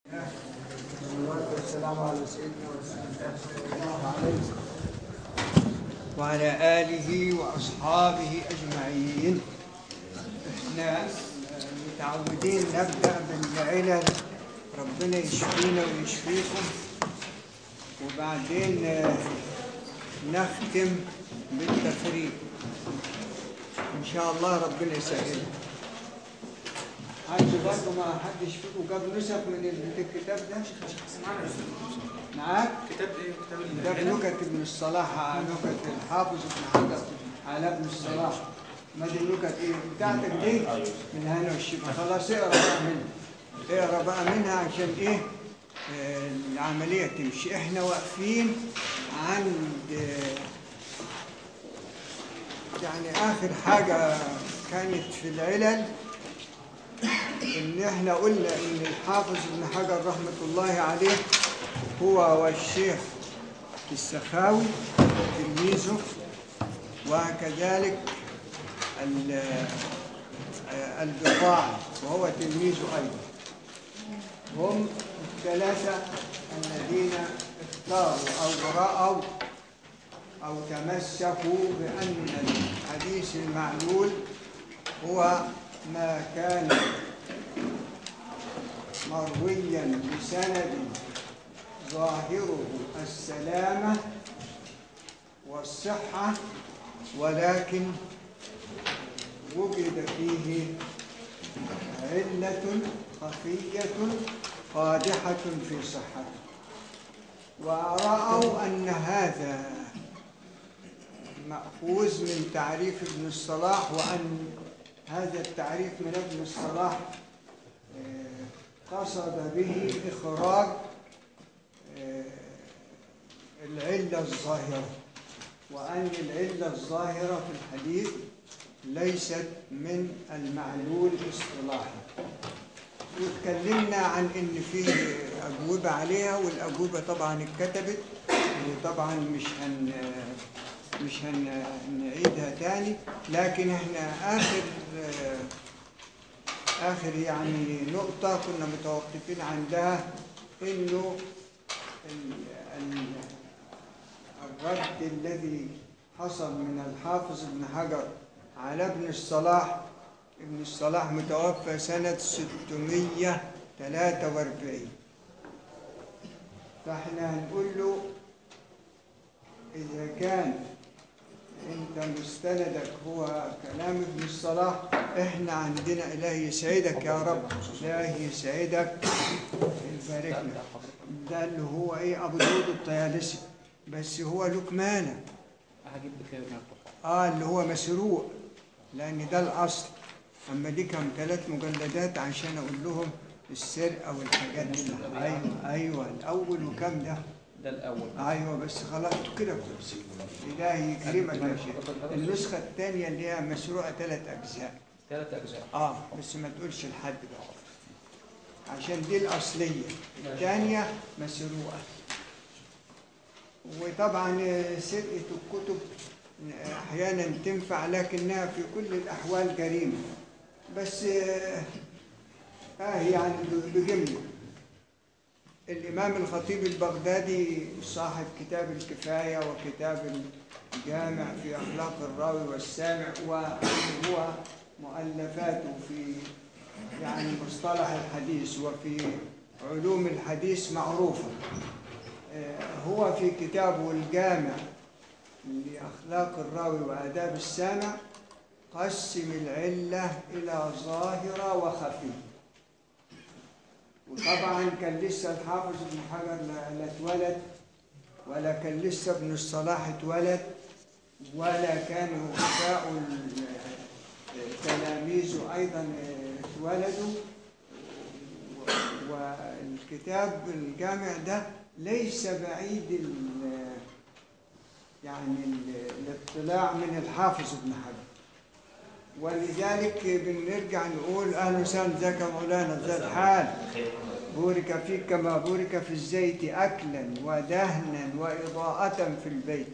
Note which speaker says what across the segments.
Speaker 1: والصلاة والسلام على سيدنا رسول الله صلى الله عليه وسلم وعلى آله وأصحابه أجمعين احنا متعودين نبدأ بالعلل ربنا يشفينا ويشفيكم وبعدين آه، نختم بالتفريق إن شاء الله ربنا يسهل حد برضه ما حدش فيكم جاب نسخ من الكتاب ده؟ معاك؟
Speaker 2: كتاب ايه كتاب
Speaker 1: ده نكت ابن الصلاح نكت الحافظ ابن حجر على ابن الصلاح ما دي النكت ايه بتاعتك دي من هنا والشفا خلاص اقرا بقى منها اقرا بقى منها عشان ايه آه، العمليه تمشي احنا واقفين عند آه، يعني اخر حاجه كانت في العلل ان احنا قلنا ان الحافظ ابن حجر رحمه الله عليه هو والشيخ السخاوي تلميذه وكذلك ال- آه، البقاعي وهو تلميذه ايضا هم الثلاثه الذين اختاروا او راوا او تمسكوا بان الحديث المعلول هو ما كان مرويا بسند ظاهره السلامة والصحة ولكن وجد فيه علة خفية قادحة في صحته ورأوا أن هذا مأخوذ من تعريف ابن الصلاح وأن هذا التعريف من ابن الصلاح آه، قصد به إخراج آه، العلة الظاهرة وأن العلة الظاهرة في الحديث ليست من المعلول اصطلاحا واتكلمنا عن ان في اجوبه عليها والاجوبه طبعا اتكتبت وطبعا مش هن مش هنعيدها تاني لكن احنا اخر اخر يعني نقطه كنا متوقفين عندها انه ال- ال- الرد الذي حصل من الحافظ ابن حجر على ابن الصلاح ابن الصلاح متوفى سنة 643 فاحنا هنقول له إذا كان أنت مستندك هو كلام ابن الصلاح احنا عندنا إله يسعدك يا رب إله يسعدك يبارك لك ده اللي هو ايه ابو داود الطيالسي بس هو له كمانه
Speaker 2: هجيب بخير من الطحال
Speaker 1: اه اللي هو مسروق لان ده الاصل اما دي كان ثلاث مجلدات عشان اقول لهم السرقه والحاجات دي ايوه ايوه الاول وكم ده
Speaker 2: ده الاول
Speaker 1: ايوه بس خلاص كده كويس الهي يكرمك يا شيخ النسخه الثانيه اللي هي مسروقه ثلاث اجزاء
Speaker 2: ثلاث اجزاء
Speaker 1: اه بس ما تقولش لحد بقى عشان دي الأصلية الثانية مسروقة وطبعا آه، سرقة الكتب آه، أحيانا تنفع لكنها في كل الأحوال جريمة بس آه آه يعني ب- بجملة الإمام الخطيب البغدادي صاحب كتاب الكفاية وكتاب الجامع في أخلاق الراوي والسامع وهو مؤلفاته في يعني مصطلح الحديث وفي علوم الحديث معروفة آه، هو في كتابه الجامع لأخلاق الراوي وآداب السامع قسم العلة إلى ظاهرة وخفية وطبعا كان لسه الحافظ ابن حجر لا لا اتولد ولا كان لسه ابن الصلاح اتولد ولا كانوا وفاء تلاميذه ايضا اتولدوا و- والكتاب الجامع ده ليس بعيد ال- يعني ال- الاطلاع من الحافظ ابن حجر ولذلك بنرجع نقول اهلا وسهلا ازيك يا مولانا ازي الحال بورك فيك كما بورك في الزيت اكلا ودهنا واضاءه في البيت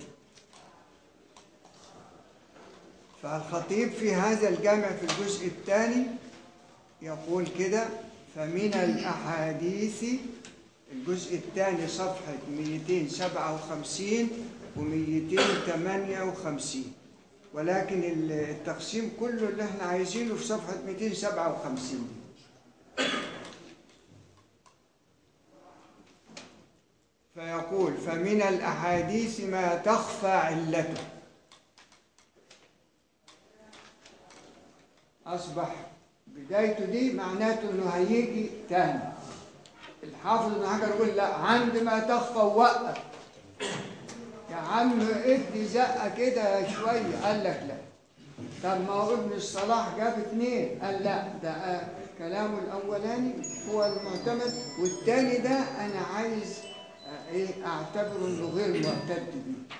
Speaker 1: فالخطيب في هذا الجامع في الجزء الثاني يقول كده فمن الأحاديث الجزء الثاني صفحة 257 و 258 ولكن التقسيم كله اللي احنا عايزينه في صفحة 257 دي. فيقول فمن الأحاديث ما تخفى علته أصبح بدايته دي معناته إنه هيجي تاني الحافظ ابن حجر يقول لا عندما تخفى وقف يا عم ادي زقه كده شويه قال لك لا طب ما هو ابن الصلاح جاب اثنين قال لا ده آه، كلامه الاولاني هو المعتمد والثاني ده انا عايز آه، ايه اعتبره انه غير معتد بيه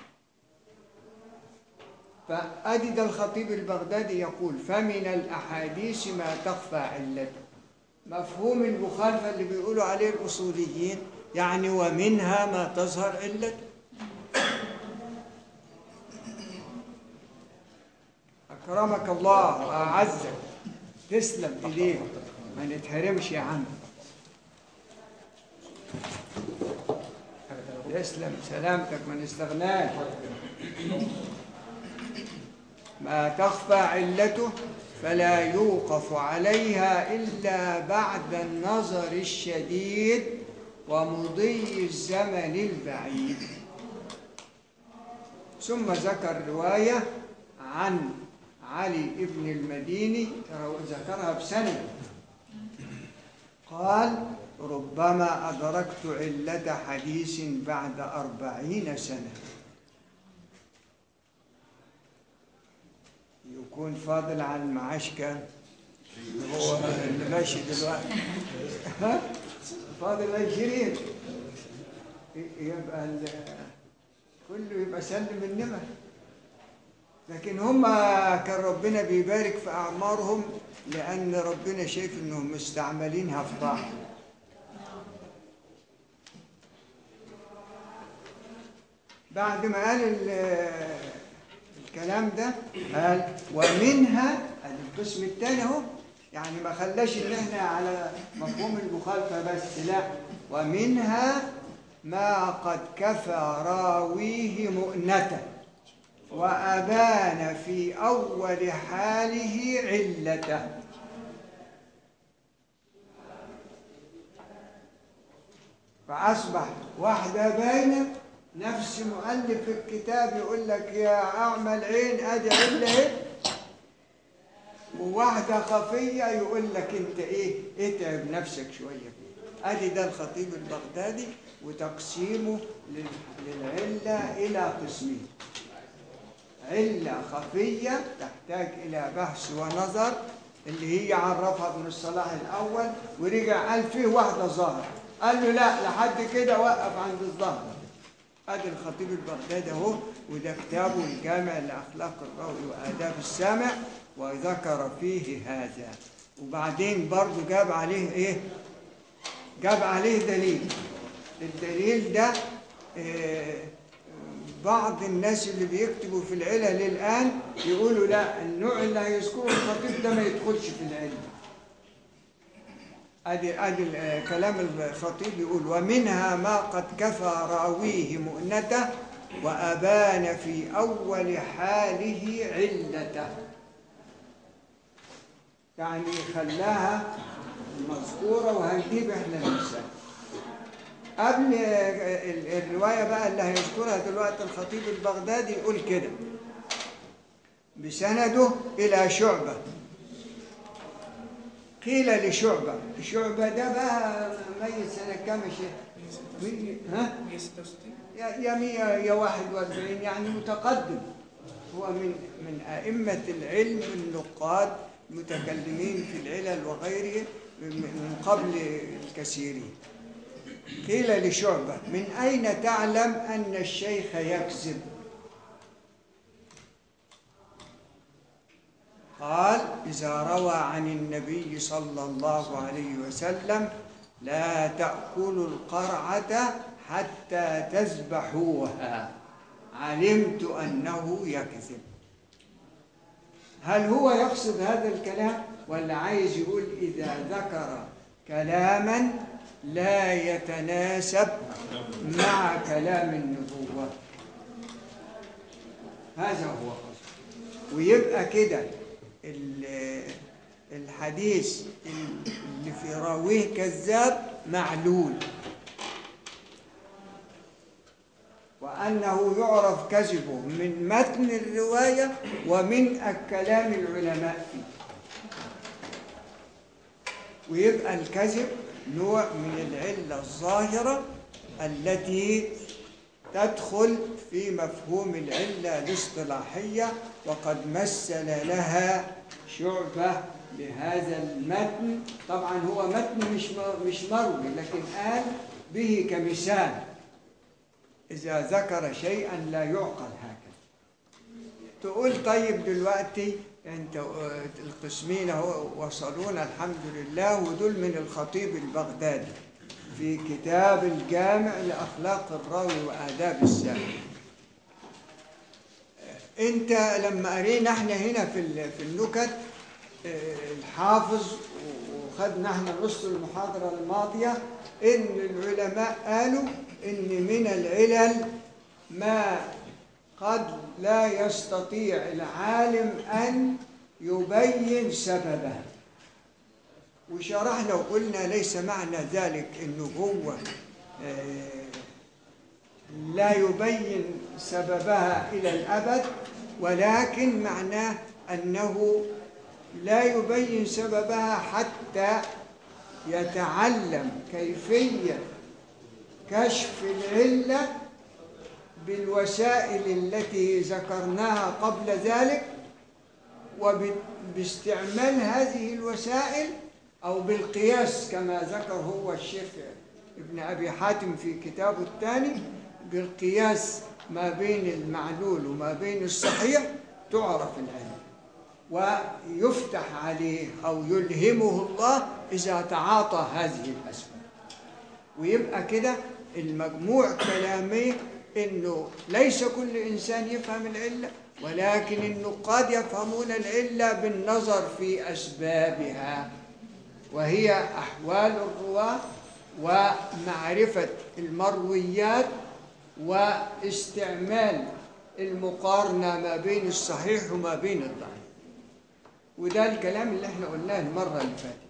Speaker 1: فادي ده الخطيب البغدادي يقول فمن الاحاديث ما تخفى علته مفهوم المخالفه اللي بيقولوا عليه الاصوليين يعني ومنها ما تظهر علته أكرمك الله وأعزك تسلم إيديك ما نتحرمش يا عم تسلم سلامتك ما نستغناش ما تخفى علته فلا يوقف عليها إلا بعد النظر الشديد ومضي الزمن البعيد ثم ذكر رواية عن علي ابن المديني ذكرها بسند قال ربما أدركت علة حديث بعد أربعين سنة يكون فاضل على المعاش كام اللي هو اللي ماشي دلوقتي ها؟ فاضل عشرين يبقى ال- كله يبقى سلم النمر لكن هم كان ربنا بيبارك في أعمارهم لأن ربنا شايف إنهم مستعملينها في طاعة بعد ما قال ال- الكلام ده قال ومنها ادي القسم الثاني اهو يعني ما خلاش ان احنا على مفهوم المخالفه بس لا ومنها ما قد كفى راويه مؤنته وأبان في أول حاله علته فأصبح واحدة باينة نفس مؤلف الكتاب يقول لك يا أعمى العين أدي علة إيه وواحدة خفية يقول لك أنت إيه اتعب نفسك شوية فيه أدي ده الخطيب البغدادي وتقسيمه لل- للعلة إلى قسمين علة خفية تحتاج إلى بحث ونظر اللي هي عرفها ابن الصلاح الأول ورجع قال فيه واحدة ظاهرة قال له لا لحد كده وقف عند الظاهرة ادي الخطيب البغدادي اهو وده كتابه الجامع لاخلاق الراوي واداب السامع وذكر فيه هذا وبعدين برضه جاب عليه ايه جاب عليه دليل الدليل ده آه، بعض الناس اللي بيكتبوا في العلل الان يقولوا لا النوع اللي هيذكره الخطيب ده ما يدخلش في العلم ادي ادي ال- كلام الخطيب يقول ومنها ما قد كفى راويه مؤنته وابان في اول حاله علته يعني خلاها مذكوره وهنجيب احنا المثال قبل ال- الروايه بقى اللي هيذكرها دلوقتي الخطيب البغدادي يقول كده بسنده الى شعبه قيل لشعبة شعبة ده بقى ميت سنة كام يا شيخ؟ مية- ها؟
Speaker 2: 166
Speaker 1: يا يا 100 يا 41 يعني متقدم هو من من أئمة العلم النقاد متكلمين في العلل وغيره من من قبل الكثيرين قيل لشعبة من أين تعلم أن الشيخ يكذب؟ قال إذا روى عن النبي صلى الله عليه وسلم لا تأكلوا القرعة حتى تذبحوها علمت أنه يكذب هل هو يقصد هذا الكلام ولا عايز يقول إذا ذكر كلاما لا يتناسب مع كلام النبوة هذا هو قصده ويبقى كده ال- الحديث اللي في راويه كذاب معلول وأنه يعرف كذبه من متن الرواية ومن الكلام العلماء فيه ويبقى الكذب نوع من العلة الظاهرة التي تدخل في مفهوم العلة الاصطلاحية وقد مثل لها شعبة بهذا المتن طبعا هو متن مش مش مروي لكن قال به كمثال إذا ذكر شيئا لا يعقل هكذا تقول طيب دلوقتي انت آه، القسمين اهو وصلونا الحمد لله ودول من الخطيب البغدادي في كتاب الجامع لاخلاق الراوي واداب السامع آه، انت لما قرينا احنا هنا في ال- في النكت آه، الحافظ وخدنا احنا نص المحاضره الماضيه ان العلماء قالوا ان من العلل ما قد لا يستطيع العالم أن يبين سببه وشرحنا وقلنا ليس معنى ذلك أنه هو آه، لا يبين سببها إلى الأبد ولكن معناه أنه لا يبين سببها حتى يتعلم كيفية كشف العله بالوسائل التي ذكرناها قبل ذلك وباستعمال هذه الوسائل أو بالقياس كما ذكر هو الشيخ ابن أبي حاتم في كتابه الثاني بالقياس ما بين المعلول وما بين الصحيح تعرف العلم ويفتح عليه أو يلهمه الله إذا تعاطى هذه الأسباب ويبقى كده المجموع كلامي انه ليس كل انسان يفهم العله ولكن انه قد يفهمون العله بالنظر في اسبابها وهي احوال الرواه ومعرفه المرويات واستعمال المقارنه ما بين الصحيح وما بين الضعيف وده الكلام اللي احنا قلناه المره اللي فاتت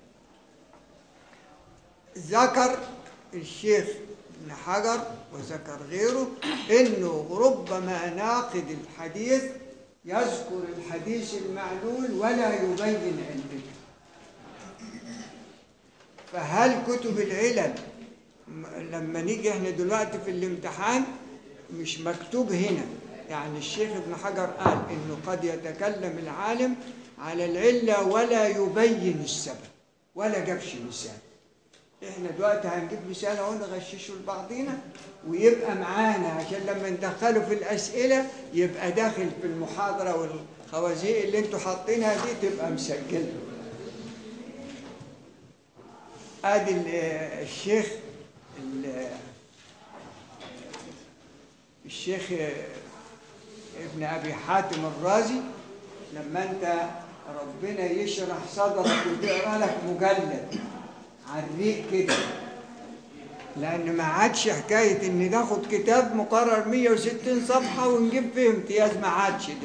Speaker 1: ذكر الشيخ ابن حجر وذكر غيره انه ربما ناقد الحديث يذكر الحديث المعلول ولا يبين علته فهل كتب العلل م- لما نيجي احنا دلوقتي في الامتحان مش مكتوب هنا يعني الشيخ ابن حجر قال انه قد يتكلم العالم على العله ولا يبين السبب ولا جابش مثال احنا دلوقتي هنجيب مثال اهو نغششه لبعضينا ويبقى معانا عشان لما ندخله في الاسئله يبقى داخل في المحاضره والخوازيق اللي انتوا حاطينها دي تبقى مسجله. ادي ال- الشيخ ال- الشيخ ابن ابي حاتم الرازي لما انت ربنا يشرح صدرك وتقرا لك مجلد على الريق كده لان ما عادش حكايه ان ناخد كتاب مقرر 160 صفحه ونجيب فيه امتياز ما عادش ده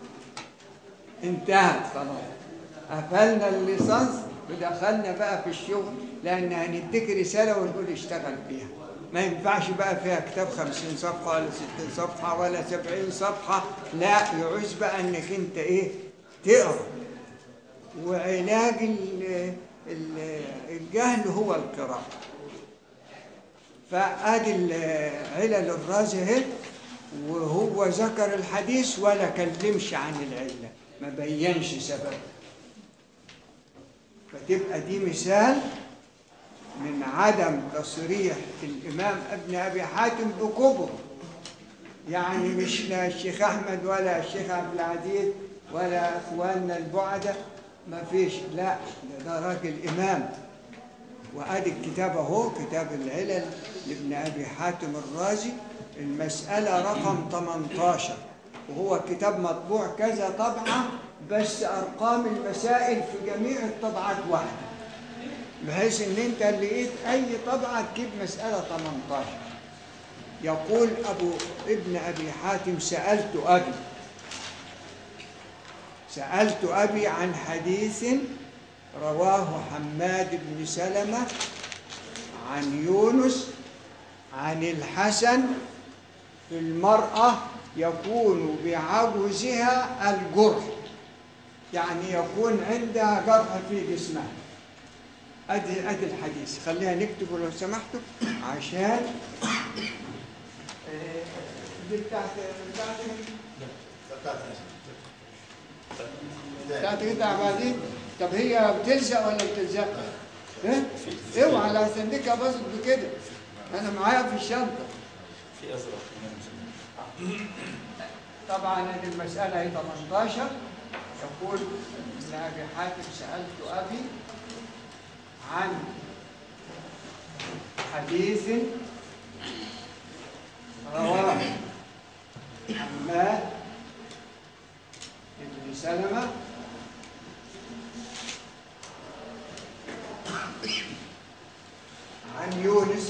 Speaker 1: انتهت خلاص قفلنا الليسانس ودخلنا بقى في الشغل لان هنديك رساله ونقول اشتغل بيها ما ينفعش بقى فيها كتاب 50 صفحه ولا 60 صفحه ولا 70 صفحه لا يعوز بقى انك انت ايه تقرا وعلاج ال- ال- الجهل هو القراءة فادي ال- علل الرازي اهي وهو ذكر الحديث ولا كلمش عن العلة ما بينش سبب فتبقى دي مثال من عدم تصريح الإمام ابن أبي حاتم بكبر يعني مش لا الشيخ أحمد ولا الشيخ عبد العزيز ولا إخواننا البعدة ما فيش لا ده, ده راجل إمام وادي الكتاب اهو كتاب العلل لابن ابي حاتم الرازي المساله رقم 18 وهو كتاب مطبوع كذا طبعه بس ارقام المسائل في جميع الطبعات واحده بحيث ان انت لقيت اي طبعه تجيب مساله 18 يقول ابو ابن ابي حاتم سالت ابي سالت ابي عن حديث رواه حماد بن سلمه عن يونس عن الحسن في المراه يكون بعجزها الجرح يعني يكون عندها جرح في جسمها ادي ادي الحديث خليها نكتبه لو سمحتوا عشان آه، دي بتاعت بتاعت بتاعت انت يا عبادين طب هي بتلزق ولا بتلزق؟ ايه؟ اوعى لا سندكها باظت بكده انا معايا في الشنطه
Speaker 3: في ازرق
Speaker 1: طبعا إن المسألة هي 18 يقول ابن أبي حاتم سألت أبي عن حديث رواه حماد بن سلمة عن يونس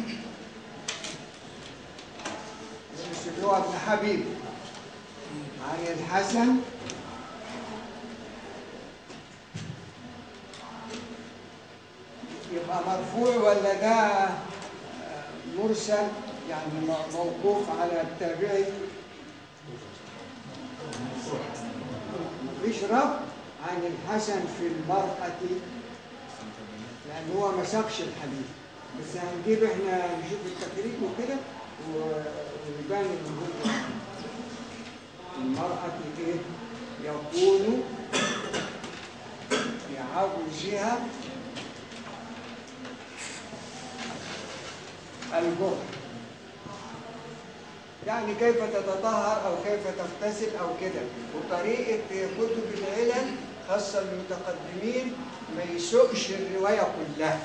Speaker 1: يونس اللي هو ابن حبيب عن الحسن يبقى مرفوع ولا ده آه، مرسل يعني م- موقوف على التابعي مفيش رفع عن الحسن في المرأة لأن هو ما ساقش الحديث بس هنجيب احنا نشوف التخريج وكده و- ويبان ان هو المرأة إيه؟ يكون بعوجها الجرح يعني كيف تتطهر أو كيف تغتسل أو كده وطريقة كتب العلل خاصة المتقدمين ما يسوقش الرواية كلها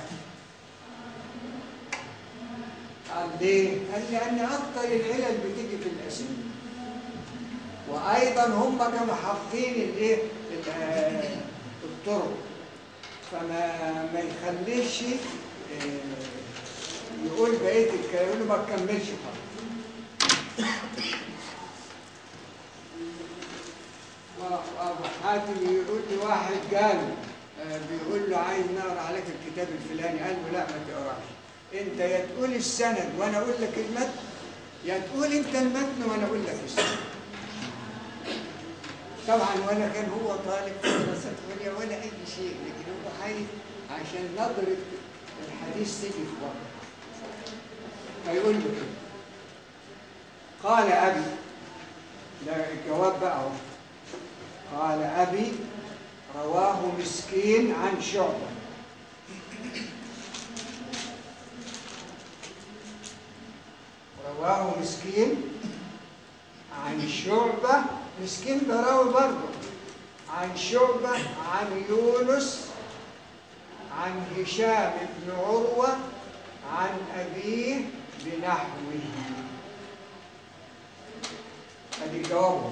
Speaker 1: قال ليه؟ قال لأن أكثر العلل بتيجي في الأسانيد وايضا هم كانوا حافظين الايه ال- الطرق فما ما يخليش آه، يقول بقيه الكلام يقول له ما تكملش خالص وابو حاتم يقول لي واحد قال آه، بيقول له عايز نقرا عليك الكتاب الفلاني قال له لا ما تقراش انت يا تقول السند وانا اقول لك المتن يا تقول انت المتن وانا اقول لك السند طبعا ولا كان هو طالب في دراسات عليا ولا اي شيء لكن هو عايز عشان نظره الحديث تيجي في وقت فيقول له كده قال ابي ده الجواب بقى اهو قال ابي رواه مسكين عن شعبه رواه مسكين عن شعبة مسكين ده راوي برضه عن شعبة عن يونس عن هشام بن عروة عن أبيه بنحوه ادي جوابه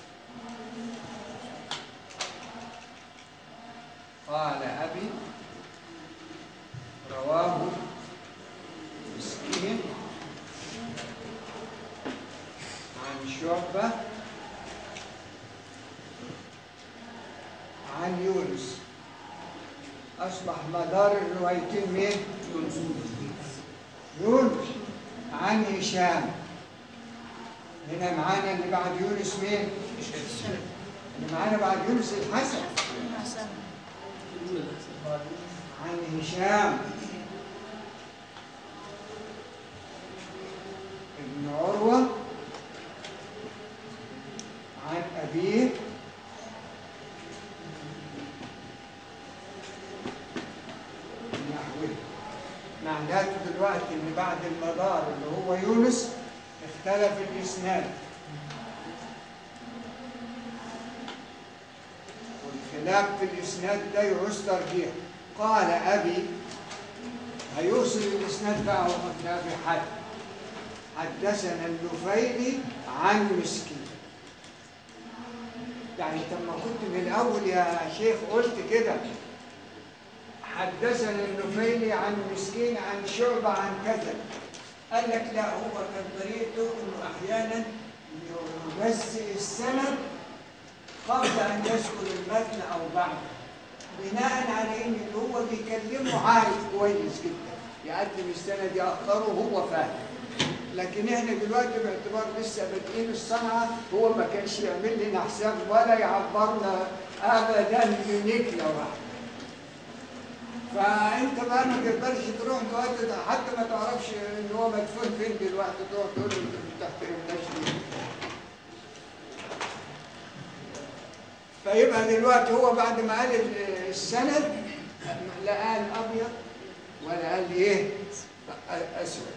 Speaker 1: قال أبي رواه مسكين عن شعبة عن يونس أصبح مدار الروايتين مين؟ يونس يونس عن هشام هنا معانا اللي بعد يونس مين؟ اللي معانا بعد يونس الحسن عن هشام ابن عروة عن أبيه نحوه معناته دلوقتي ان بعد المدار اللي هو يونس اختلف الاسناد والخلاف في الاسناد ده يعوز ترجيح قال ابي هيوصل الاسناد بقى وابن ابي حاتم حدثنا النفيلي عن مسكين يعني طب ما كنت من الاول يا شيخ قلت كده حدثنا النفيلي عن مسكين عن شعبة عن كذا قال لك لا هو كان طريقته انه احيانا يجزئ السند قبل ان يذكر المتن او بعده بناء على ان اللي هو بيكلمه عارف كويس جدا يقدم السند يأخره وهو فاهم لكن احنا دلوقتي باعتبار لسه بادئين الصنعه هو ما كانش يعمل لنا حساب ولا يعبرنا ابدا بنكله واحده فانت بقى ما تقدرش تروح دلوقتي حتى ما تعرفش ان هو مدفون فين دلوقتي تروح تقول له انت ما تحترمناش ليه فيبقى دلوقتي هو بعد ما قال ال- السند لا قال ابيض ولا قال ايه اسود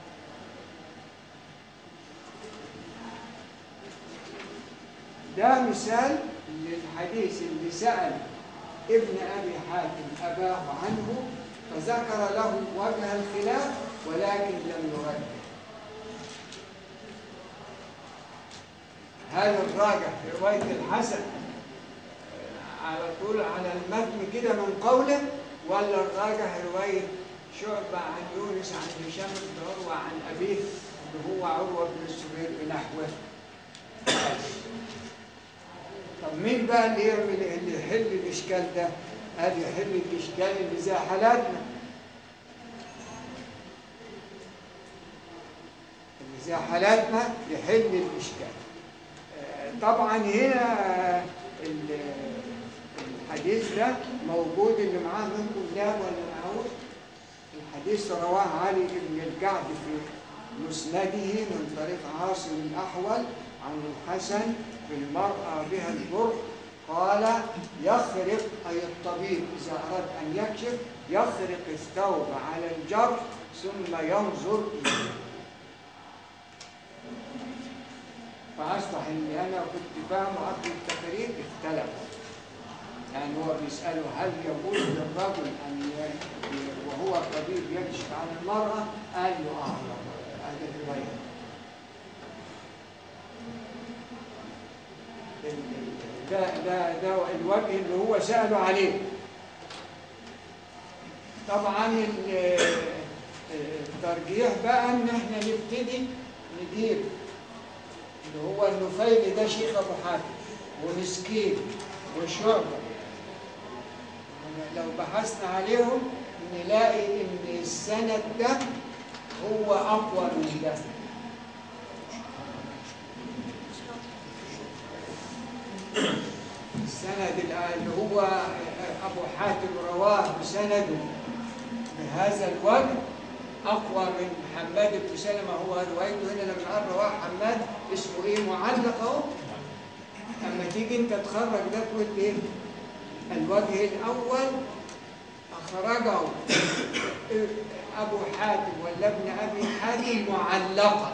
Speaker 1: ده مثال للحديث اللي سأل ابن أبي حاتم أباه عنه فذكر له وجه الخلاف ولكن لم يرد هل الراجح في رواية الحسن على طول على المتن كده من قوله ولا الراجح رواية شعبة عن يونس عن هشام بن عروة عن أبيه اللي هو عروة بن الزبير بنحوه طب مين بقى اللي يعمل اللي يحل الاشكال ده؟ قال يحل الاشكال اللي زي حالاتنا اللي زي حالاتنا يحل الاشكال آه، طبعا هنا ال- الحديث ده موجود اللي معاه منكم ده ولا معهوش الحديث رواه علي بن الجعد في مسنده من طريق عاصم الأحول عن الحسن في المرأة بها البر قال يخرق أي الطبيب إذا أراد أن يكشف يخرق الثوب على الجرح ثم ينظر إليه فأصبح إني أنا كنت فاهم قبل التقرير اختلف يعني هو بيسأله هل يجوز للرجل أن ي- وهو طبيب يكشف عن المرأة؟ قال له آه هذه الرواية ده ده ده الوجه اللي هو سأله عليه طبعا ال- الترجيح بقى ان احنا نبتدي نجيب اللي هو النفيل ده شيخ ابو حاتم ومسكين وشعبه لو بحثنا عليهم نلاقي ان السند ده هو اقوى من ده السند اللي هو ابو حاتم رواه بسنده بهذا الوجه اقوى من حماد بن سلمه هو روايته هنا لما قال رواه حماد اسمه ايه معلق اهو اما تيجي انت تخرج ده تقول ايه الوجه الاول اخرجه ابو حاتم ولا ابن ابي حاتم معلقا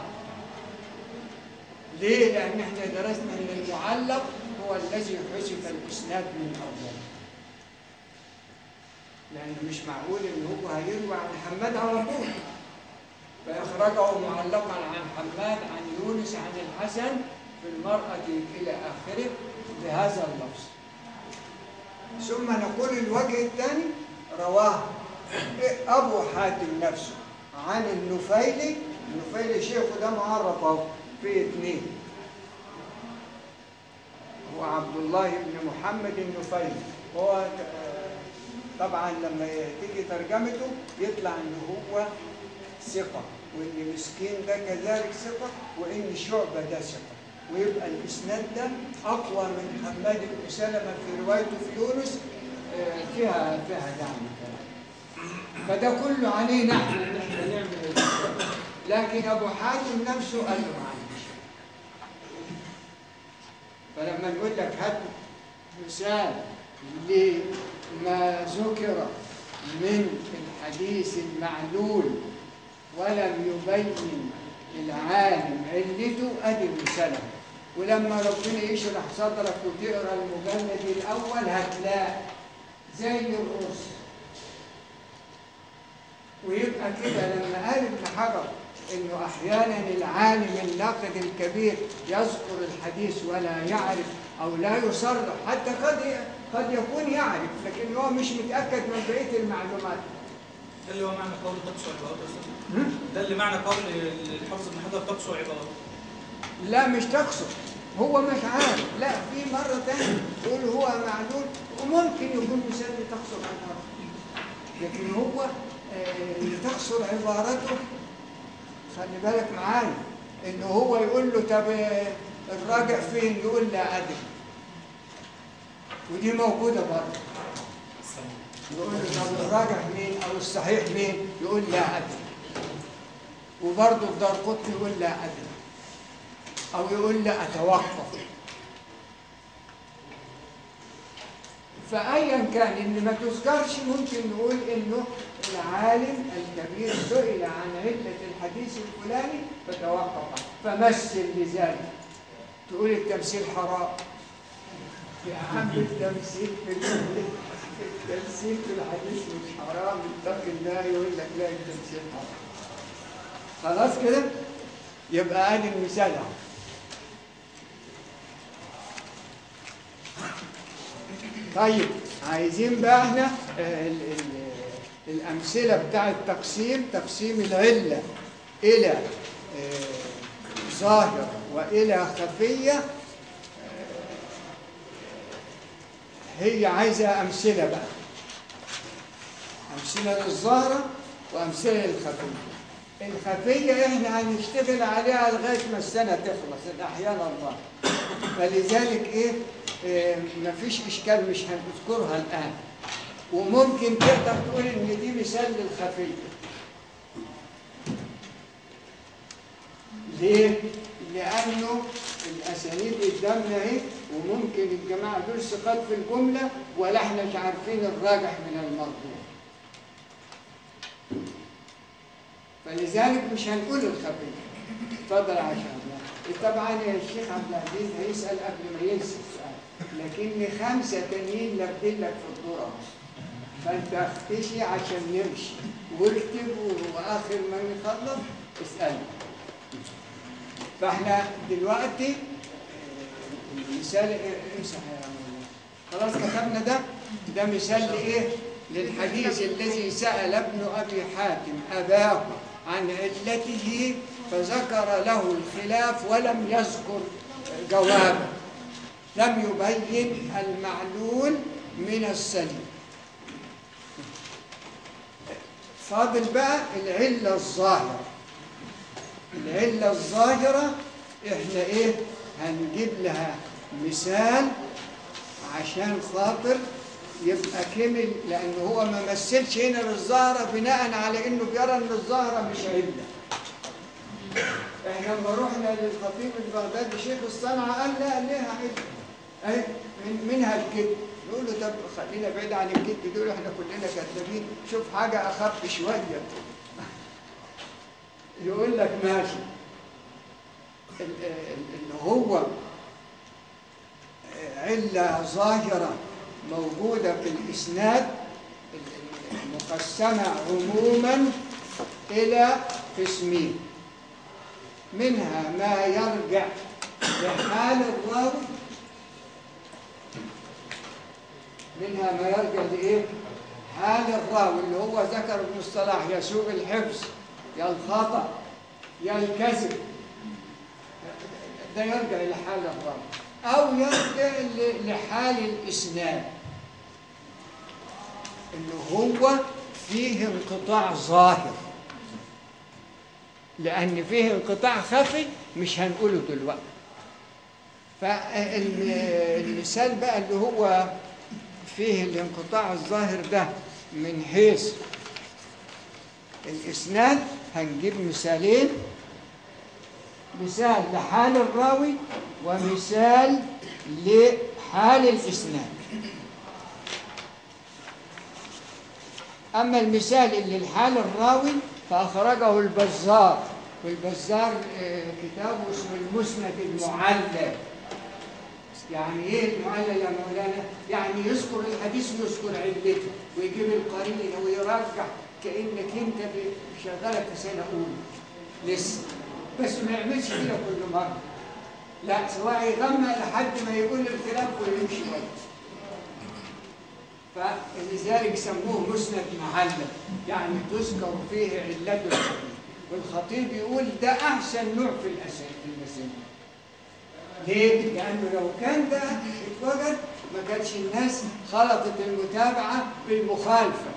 Speaker 1: ليه لان احنا درسنا ان المعلق هو الذي حذف الاسناد من اوله لأن مش معقول إن هو هيروي عن حماد على طول فإخرجه معلقا عن حماد عن يونس عن الحسن في المرأة إلى آخره بهذا اللفظ ثم نقول الوجه الثاني رواه أبو حاتم نفسه عن النفيلي النفيلي شيخه ده معرف أهو في اثنين هو عبد الله بن محمد النفيلي هو طبعا لما تيجي ترجمته يطلع ان هو ثقة وان مسكين ده كذلك ثقة وان شعبة ده ثقة ويبقى الاسناد ده اقوى من حماد بن سلمة في روايته في يونس آه، فيها فيها دعم كمان فده كله عليه نحن ان احنا نعمل الاسناد. لكن ابو حاتم نفسه قال له ما عنديش فلما نقول لك هات مثال لما ذكر من الحديث المعلول ولم يبين العالم علته ادي المثال ولما ربنا يشرح صدرك وتقرا المجلد الاول هتلاقي زي الرز ويبقى كده لما قال ابن حجر انه احيانا العالم الناقد الكبير يذكر الحديث ولا يعرف او لا يصرح حتى قد قد يكون يعرف لكن هو مش متأكد من بقية المعلومات
Speaker 3: ده اللي هو معنى قول تقصوا عبارات يا أستاذ؟
Speaker 1: هم؟
Speaker 3: ده اللي معنى قول الحافظ ابن حجر تقصوا عبارات
Speaker 1: لا مش تقصد هو مش عارف لا في مرة تانية يقول هو معلول وممكن يكون مثال تقصر عبارته لكن هو آه، اللي تقصر عبارته خلي بالك معايا ان هو يقول له طب آه، الراجع فين يقول لا ادري ودي موجودة برضه يقول له طب الراجع مين او الصحيح مين يقول لا ادري وبرضه الدار قطني يقول لا ادري أو يقول لا أتوقف فأيا كان إن ما تذكرش ممكن نقول إنه العالم الكبير سئل عن علة الحديث الفلاني فتوقف فمثل لذلك تقول التمثيل حرام يا عم التمثيل في التمثيل في الحديث مش حرام اتق الله يقول لك لا التمثيل حرام خلاص كده يبقى ادي المثال اهو طيب عايزين بقى احنا آه، ال- ال- الامثله بتاع التقسيم تقسيم العله الى آه، ظاهره والى خفيه آه، هي عايزه امثله بقى امثله للظاهره وامثله للخفيه الخفيه احنا هنشتغل عليها لغايه ما السنه تخلص احيانا الله فلذلك ايه آه، مفيش اشكال مش هنذكرها الان وممكن تقدر تقول ان دي مثال للخفيه ليه؟ لأنه الأسانيد قدامنا اهي وممكن الجماعة دول ثقات في الجملة ولا احنا مش عارفين الراجح من المرجوح. فلذلك مش هنقول الخفية. اتفضل عشان طبعا يا الشيخ عبد العزيز هيسأل قبل ما ينسى السؤال لكن خمسة تانيين لابدين لك في الدور اهو. فانت اختشي عشان نمشي واكتب واخر ما نخلص اسألني. فاحنا دلوقتي آه، المثال آه، امسح يا مولانا. خلاص كتبنا ده ده مثال لايه للحديث الذي سأل ابن ابي حاتم اباه عن علته فذكر له الخلاف ولم يذكر جوابه لم يبين المعلول من السليم فاضل بقى العله الظاهره العلة الظاهرة احنا ايه هنجيب لها مثال عشان خاطر يبقى كمل لانه هو ما مثلش هنا للظاهرة بناء على انه بيرى ان الظاهرة مش علة احنا لما رحنا للخطيب البغدادي شيخ الصنعة قال لا ليها علة اهي من منها الكذب نقول له طب خلينا بعيد عن الكذب دول احنا كلنا كذابين شوف حاجة اخف شوية يقول لك ماشي ال- ال- اللي هو علة ظاهرة موجودة في الإسناد مقسمة عموما إلى قسمين منها ما يرجع لحال الراوي منها ما يرجع لإيه؟ حال الراوي اللي هو ذكر ابن الصلاح يا سوء الحفظ يا الخطأ يا الكذب ده يرجع إلى حال الراوي أو يرجع ل- لحال الإسناد اللي هو فيه انقطاع ظاهر لأن فيه انقطاع خفي مش هنقوله دلوقتي فالمثال بقى اللي هو فيه الانقطاع الظاهر ده من حيث الإسناد هنجيب مثالين مثال لحال الراوي ومثال لحال الإسناد أما المثال اللي لحال الراوي فأخرجه البزار والبزار آه، كتابه اسمه المسند المعلل يعني ايه المعلل يا مولانا؟ يعني يذكر الحديث ويذكر علته ويجيب القرينه ويرجع كانك انت شغالك في سنه اولى لسه بس ما يعملش كده كل مره لا سواء يغمى لحد ما يقول الخلاف ويمشي بره فلذلك سموه مسند معلق يعني تذكر فيه علة الحديث والخطيب يقول ده أحسن نوع في الأسانيد في المسانيد ليه؟ لأنه لو كان ده اتوجد ما كانش الناس خلطت المتابعة بالمخالفة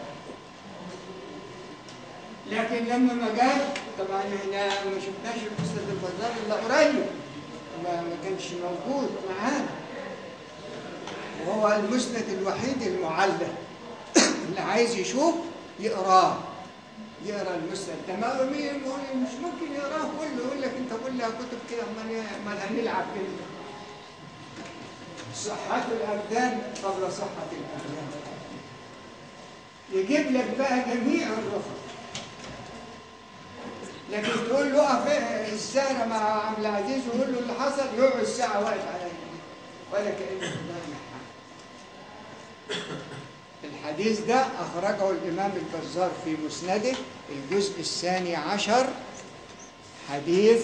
Speaker 1: لكن لما ما جاش طبعا احنا ما شفناش المسند البزار الا قريب ما ما كانش موجود معانا وهو المسند الوحيد المعلق اللي عايز يشوف يقراه يقرا المسند ده ما مين- مش ممكن يقراه كله يقول لك انت قول لي كتب كده امال امال هنلعب كده صحة الأبدان قبل صحة الأبدان يجيب لك بقى جميع الرخص لكن تقول له اقف السهرة مع عبد العزيز وقول له اللي حصل يقعد ساعة واقف على رجليه ولا كأنه سمع حاجة. الحديث ده أخرجه الإمام البزار في مسنده الجزء الثاني عشر حديث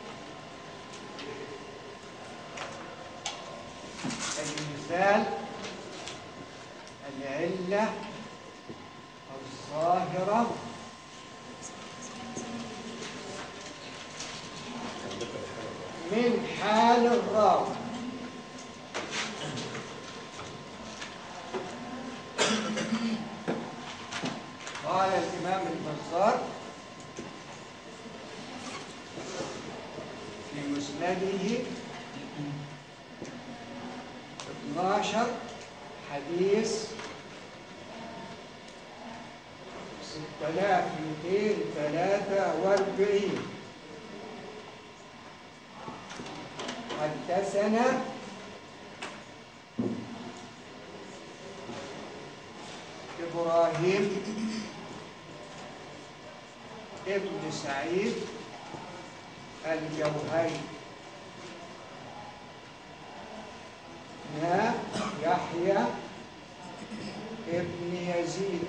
Speaker 1: المثال العلة الظاهرة من حال الراوي قال الإمام البزار في مسنده 12 حديث 6243 حدثنا إبراهيم ابن سعيد الجوهري يا يحيى ابن يزيد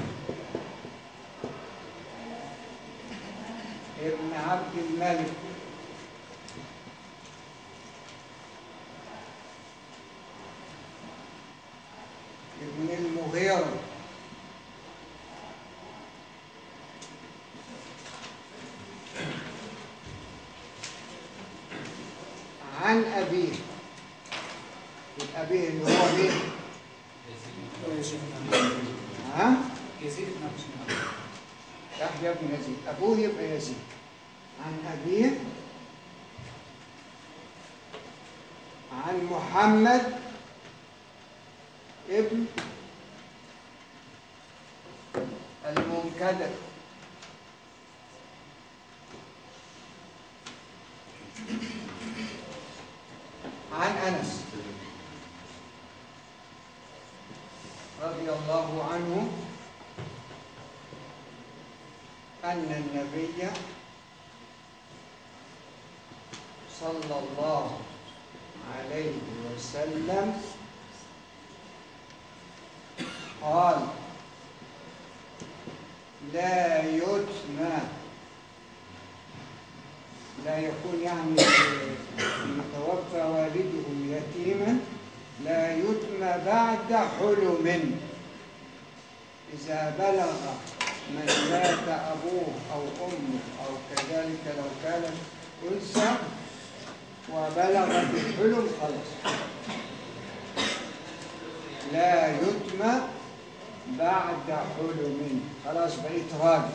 Speaker 1: ابن عبد الملك ابن المغيرة عن أبيه الأبيه اللي هو مين؟ ها؟
Speaker 2: يزيد بن ابي سفيان
Speaker 1: يحيى بن يزيد أبوه يبقى يزيد عن أبيه عن محمد ابن المنكدر عن أنس رضي الله عنه أن النبي صلى الله عليه وسلم قال لا يتمى لا يكون يعني يتوفى والده يتيما لا يتمى بعد حلم إذا بلغ من مات أبوه أو أمه أو كذلك لو كانت أنثى وبلغت الحلم خلاص لا يتمى بعد حلم خلاص بقيت راجل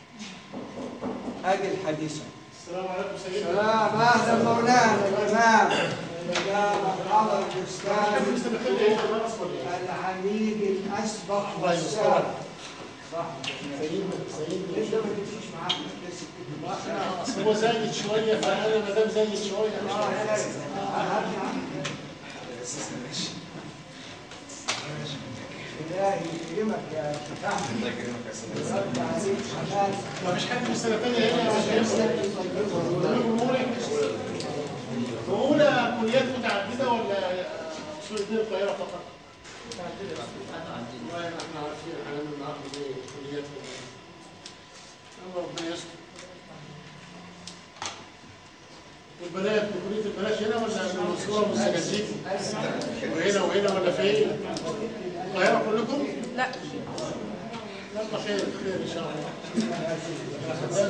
Speaker 1: هذه الحديثة
Speaker 4: السلام عليكم سيدنا
Speaker 1: سلام أهلا مولانا الإمام يا مرحبا الأستاذ العميد الأسبق والسابق صح
Speaker 4: سيدنا سيدنا
Speaker 1: ليش ما تمشيش معاك لسه كده
Speaker 4: أصل هو زايد شويه فانا ما دام زايد شويه مش
Speaker 1: اه يا
Speaker 4: عارف.
Speaker 1: ليت. أهم عندي. إلهي يكرمك يا شيخ أحمد.
Speaker 5: الله يكرمك يا سيدي
Speaker 1: يرد عليك حنان.
Speaker 4: ما فيش حد في سنه ثانيه هنا ولا اولى كليات متعدده ولا اصول الدين القاهره فقط؟ والله احنا عارفين احنا النهارده دي كليات الله ربنا يستر والبنات كلية البنات هنا ولا في المنصورة والسجازيك؟ وهنا وهنا ولا فين؟ القاهرة كلكم؟
Speaker 5: لا
Speaker 4: يلا خير خير إن شاء الله.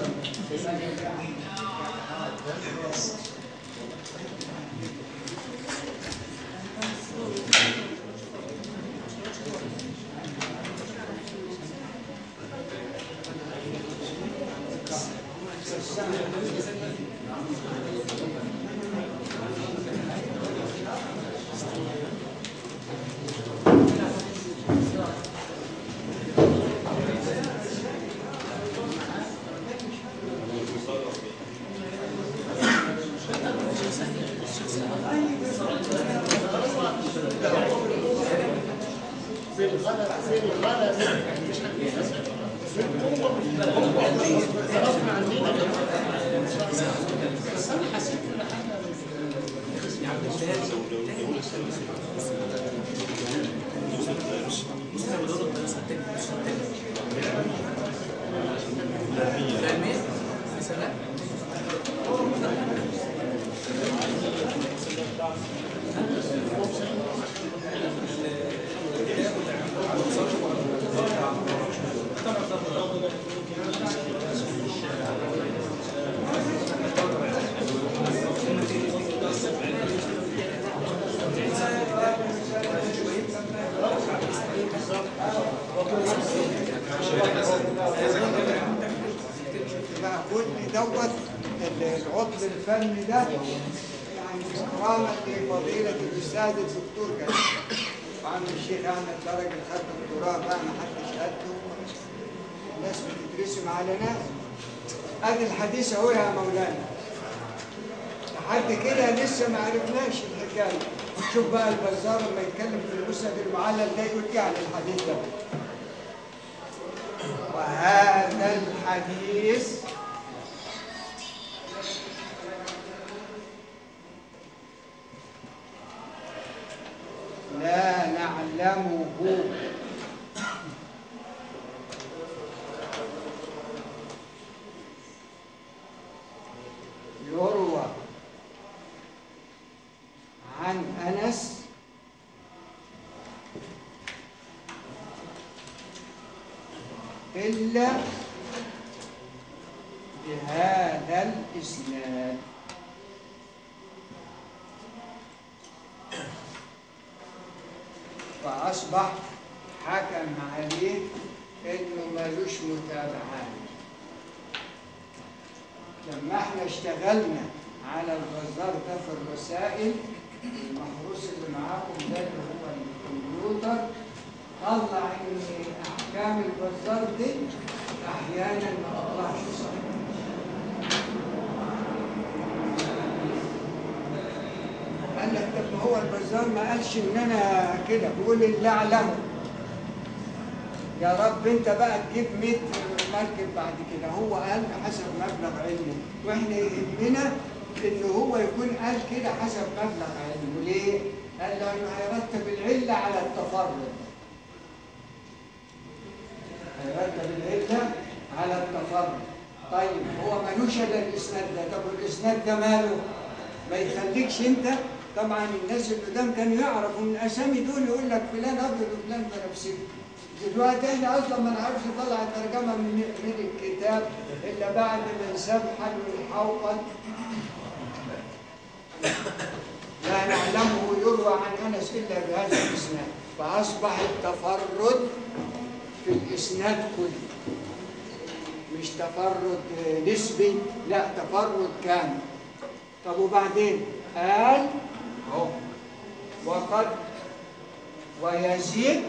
Speaker 4: في الغلا في الغلا مش في القوة غصب عننا بس أنا حسيت كل حاجة
Speaker 1: معقول دوت العطل الفني ده يعني اكراما لفضيلة الأستاذ الدكتور كان وعم الشيخ أحمد درجة خد دكتوراه بقى ما حدش قده الناس بتترسم على ناس ادي الحديث اهو يا مولانا لحد كده لسه ما عرفناش الحكايه شوف بقى البزار لما يتكلم في المسند المعلل ده يقول ايه عن الحديث ده وهذا الحديث لا نعلمه يروى عن أنس إلا بهذا الإسناد فأصبح حكم عليه إنه ملوش متابعات لما احنا اشتغلنا على البزار ده في الرسائل المحروس اللي معاكم ده اللي هو الكمبيوتر طلع ان احكام البزار دي احيانا ما تطلعش صح قال لك طب ما هو البزار ما قالش ان انا كده بيقول اللي اعلمه يا رب انت بقى تجيب 100 مركب بعد كده هو قال حسب مبلغ علمه واحنا يهمنا ان هو يكون قال كده حسب مبلغ علمه ليه؟ قال لانه هيرتب العله على التفرد هيرتب العله على التفرد طيب هو ملوش الا الاسناد ده طب الاسناد ده ماله؟ ما يخليكش انت طبعا الناس اللي قدام كانوا يعرفوا من الاسامي دول يقول لك فلان ابيض وفلان بنفسجي دلوقتي احنا اصلا ما نعرفش نطلع الترجمه من من الكتاب الا بعد ما نسبحل ونحوط لا نعلمه يروى عن انس الا بهذا الاسناد فاصبح التفرد في الاسناد كله مش تفرد نسبي لا تفرد كامل طب وبعدين قال اهو وقد ويزيد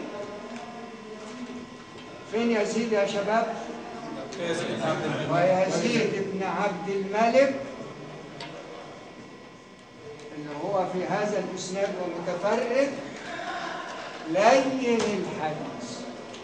Speaker 1: فين يزيد يا شباب ويزيد بن عبد الملك اللي هو في هذا الاسناد ومتفرد لين الحديث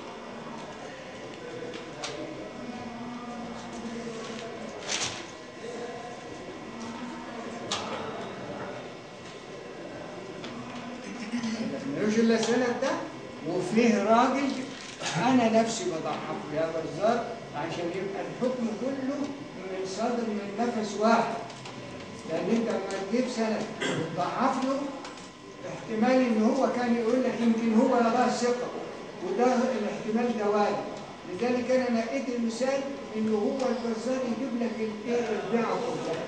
Speaker 1: ملوش الا السند ده وفيه راجل انا نفسي بضحك يا بزار عشان يبقى الحكم كله من صدر من نفس واحد لان انت لما تجيب سند وتضعف له احتمال ان هو كان يقول لك يمكن هو يراه ثقه وده الاحتمال ده وارد لذلك انا نقيت المثال ان هو البزار يجيب لك الايه البيعه كلها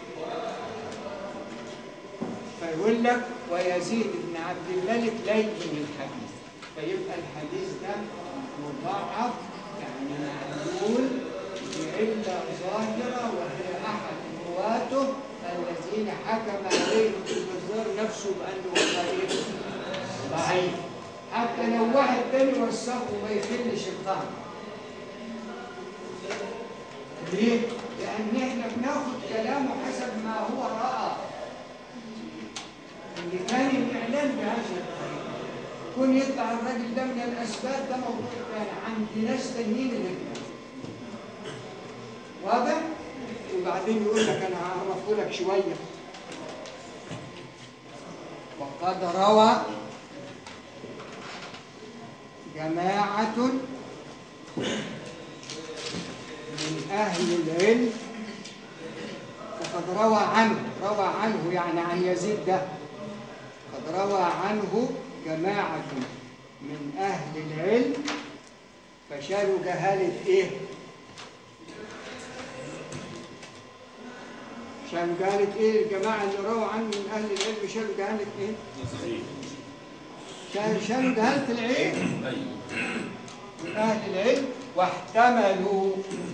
Speaker 1: فيقول لك ويزيد بن عبد الملك لين الحديث فيبقى الحديث ده مضاعف يعني معلول بعلة ظاهرة وهي أحد رواته الذين حكم عليهم البزار نفسه بأنه ضعيف ضعيف حتى لو واحد تاني وثقه ما يخلش الطعم ليه؟ لأن احنا بناخد كلامه حسب ما هو رأى اللي كان الإعلان بهذه الطريقة يكون يطلع الراجل ده من الأسباب ده موضوع تاني عند ناس تانيين اللي واضح؟ وبعدين يقول لك أنا هعرفه لك شوية وقد روى جماعة من أهل العلم وقد روى عنه روى عنه يعني عن يزيد ده قد روى عنه جماعة من أهل العلم فشالوا جهالة إيه؟ شالوا جهالة إيه؟ الجماعة اللي رووا عنه من أهل العلم شالوا جهالة إيه؟ شال- شالوا جهالة العلم من أهل العلم واحتملوا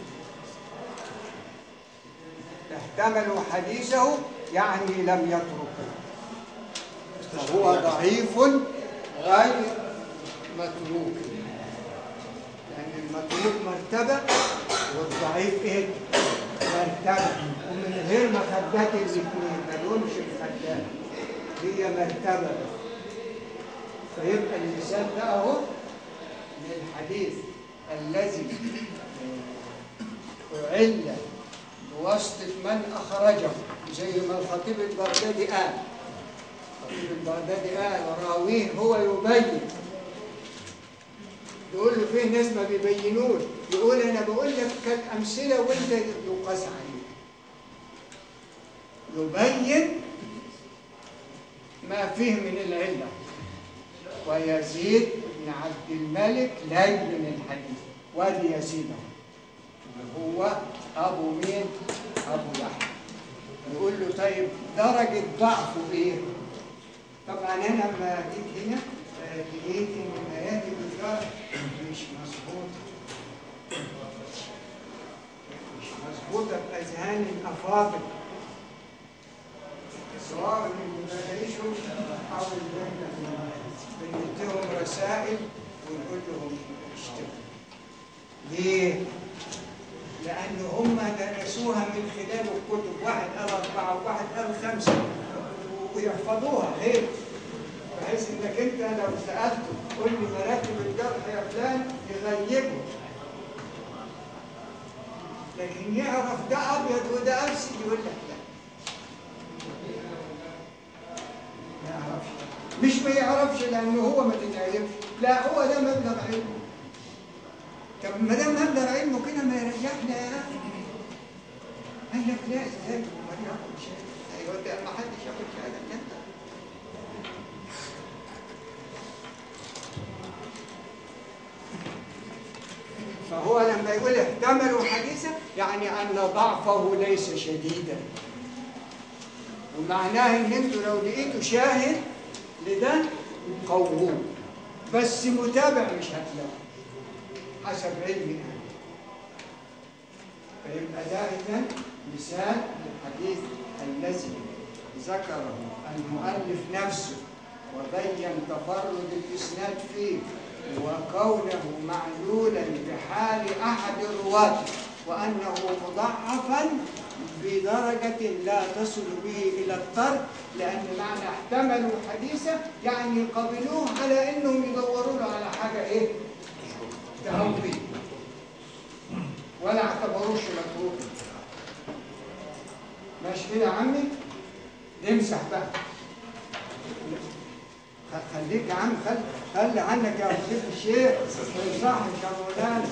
Speaker 1: احتملوا حديثه يعني لم يتركه فهو ضعيف غير متروك لأن المتروك مرتبة والضعيف إيه؟ مرتبة ومن غير مخدات الاثنين ما لهمش مخدات هي مرتبة فيبقى اللسان ده أهو من الحديث الذي أعل بواسطة من أخرجه زي ما الخطيب البغدادي قال الخطيب البغدادي قال راويه هو يبين يقول له فيه ناس ما بيبينوش يقول أنا بقول لك كالأمثلة وأنت يقاس عليك يبين ما فيه من العلة ويزيد بن عبد الملك لين من الحديث وادي يزيد أهو. اللي هو ابو مين ابو يحيى نقول له طيب درجه ضعفه ايه طبعا انا لما جيت هنا آه، لقيت ان ايات الجار مش مظبوطه مش مظبوطه باذهان الافاضل سواء اللي بلاقيشهم او اللي احنا بنديهم رسائل ونقول لهم اشتغلوا ليه؟ لأن هم درسوها من خلال الكتب واحد قال أربعة وواحد قال خمسة ويحفظوها هيك بحيث إنك أنت لو سألته قول لي مراتب الجرح يا فلان يغيبه لكن يعرف ده أبيض وده أسود يقول لك لا ما يعرفش مش ما يعرفش لأنه هو ما تتعرفش لا هو ده مبلغ علمه طب ما دام مبلغ علمه كده ما يريحنا يا اخي قال لك لا ازاي ما ياخد شهاده ايوه ده ما حدش ياخد شهاده انت فهو لما يقول احتملوا حديثا يعني ان ضعفه ليس شديدا ومعناه ان انتوا لو لقيتوا شاهد لده قووه بس متابع مش هتلاقوا حسب علمي أنا فيبقى ده إذن مثال للحديث الذي ذكره المؤلف نفسه وبين تفرد الإسناد فيه وكونه معلولا بحال أحد الرواة وأنه مضعفا بدرجة لا تصل به إلى الترك لأن معنى احتملوا حديثه يعني قبلوه على أنهم يدوروا له على حاجة إيه؟ تهوي ولا اعتبروش متروك ماشي كده يا عمي نمسح بقى خ- خليك يا عم خلي خلي عنك يا فضيلة الشيخ ما يصحش يا مولانا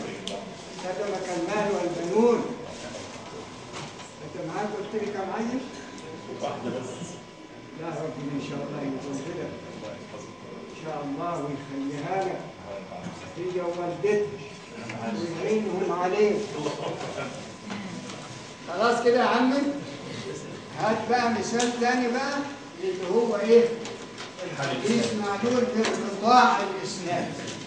Speaker 1: كتبك المال والبنون انت معاك قلت لي كم عيل؟ لا ربنا ان شاء الله يزودها ان شاء الله ويخليها لك هي ووالدتك ويعينهم عليك خلاص كده يا عمي هات بقى مثال تاني بقى اللي هو ايه الحديث معلول بانقطاع الاسناد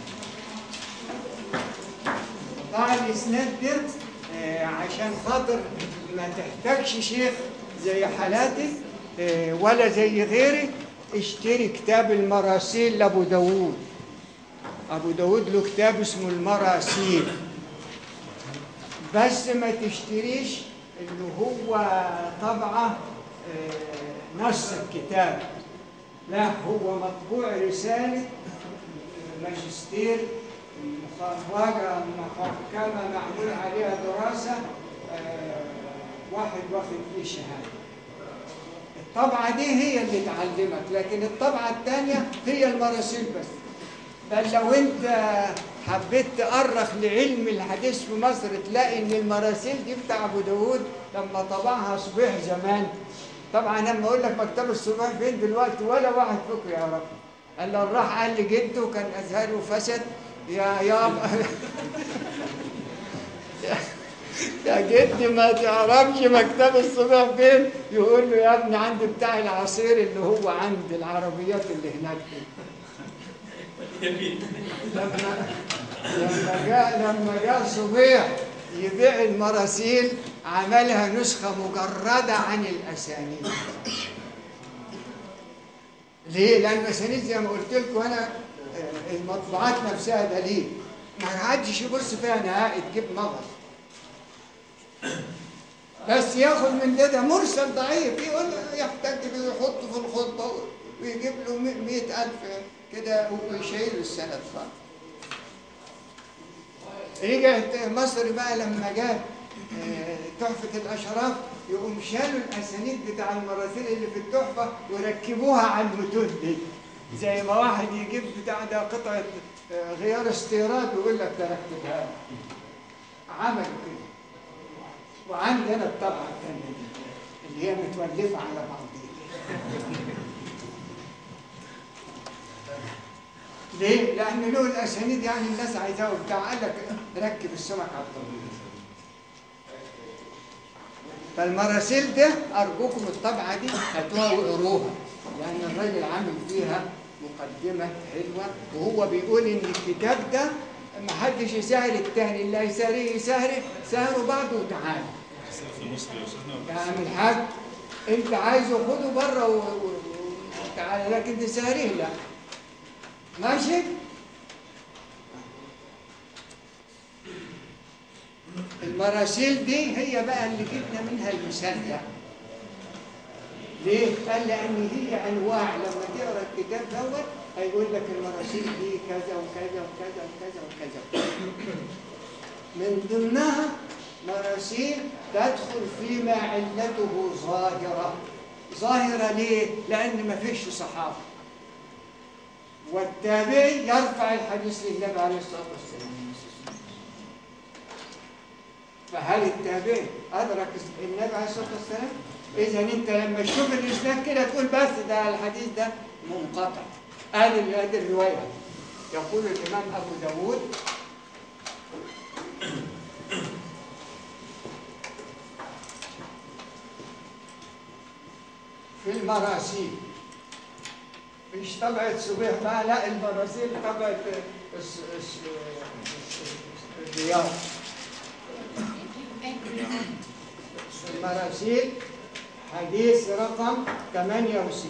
Speaker 1: انقطاع الاسناد ده آه، عشان خاطر ما تحتاجش شيخ زي حالاتي آه، ولا زي غيري اشتري كتاب المراسيل لابو داوود ابو داوود له كتاب اسمه المراسيل بس ما تشتريش اللي هو طبعه آه، نص الكتاب لا هو مطبوع رسالة ماجستير مخرجة محكمة معمول عليها دراسة آه، واحد واخد فيه شهادة الطبعة دي هي اللي تعلمك لكن الطبعة الثانية هي المراسيل بس بل لو انت حبيت تأرخ لعلم الحديث في مصر تلاقي ان المراسيل دي بتاع ابو داوود لما طبعها صبيح زمان طبعا انا لما اقول لك مكتبه الصبيح فين دلوقتي ولا واحد فيكم يعرف قال له راح قال لجده كان ازهره فسد يا يا يا جدي ما تعرفش مكتبه الصبيح فين يقول له يا ابني عند بتاع العصير اللي هو عند العربيات اللي هناك دي لما لما جاء لما جاء صبيح يبيع المراسيل عملها نسخة مجردة عن الأسانيد ليه؟ لأن الأسانيد زي ما قلت لكم أنا آه، المطبوعات نفسها دليل ما حدش يبص فيها نهائي تجيب مغص بس ياخد من ده ده مرسل ضعيف يقول يحتاج بيه يحطه في الخطبة ويجيب له مئة ألف كده ويشيل السند خالص رجعت مصر بقى لما جاء آه، تحفة الأشراف يقوم شالوا الأسانيد بتاع المراسيل اللي في التحفة وركبوها على المتون دي زي ما واحد يجيب بتاع ده قطعة آه، غيار استيراد ويقول لك ده ركبها لي. عملوا كده وعندي أنا الطبعة الثانية دي اللي هي متولفة على بعضيها ليه؟ لأن له الأسانيد يعني الناس عايزاه وبتاع قال لك ركب السمك على الطريق فالمراسيل ده أرجوكم الطبعة دي هاتوها وقروها لأن الراجل عامل فيها مقدمة حلوة وهو بيقول إن الكتاب ده ما حدش يسهر التاني اللي هيسهره يسهره سهروا بعض وتعالى يا عم الحاج انت عايزه خده بره و- و- وتعالى لكن تسهريه لا ماشي المراسيل دي هي بقى اللي جبنا منها المثال ده ليه؟ قال لأن هي أنواع لما تقرا الكتاب دوت هيقول لك المراسيل دي كذا وكذا وكذا وكذا وكذا من ضمنها مراسيل تدخل فيما علته ظاهرة ظاهرة ليه؟ لأن ما فيش صحابة والتابعي يرفع الحديث للنبي عليه الصلاة والسلام فهل التابعي أدرك النبي عليه الصلاة والسلام؟ إذا أنت لما تشوف الإسناد كده تقول بس ده الحديث ده منقطع هذه هذه الرواية يقول الإمام أبو داود في المراسيل مش طبعة صبيح بقى لا المراسيل طبعة الس- الس- الرياض المراسيل حديث رقم 68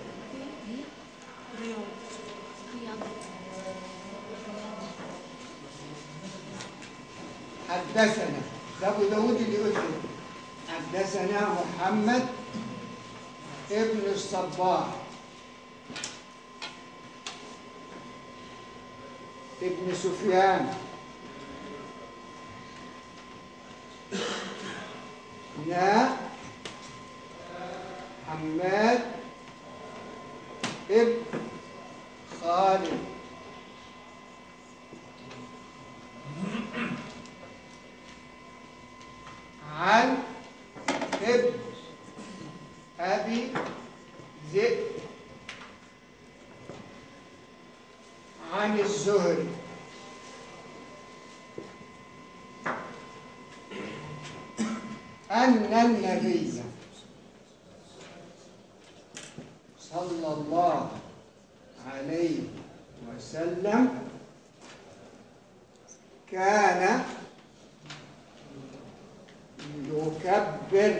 Speaker 1: حدثنا ده ابو داود اللي يقول كده حدثنا محمد ابن الصباح ابن سفيان نا حماد ابن خالد عن ابن أبي ذئب عن الزهري أن النبي صلى الله عليه وسلم كان يكبر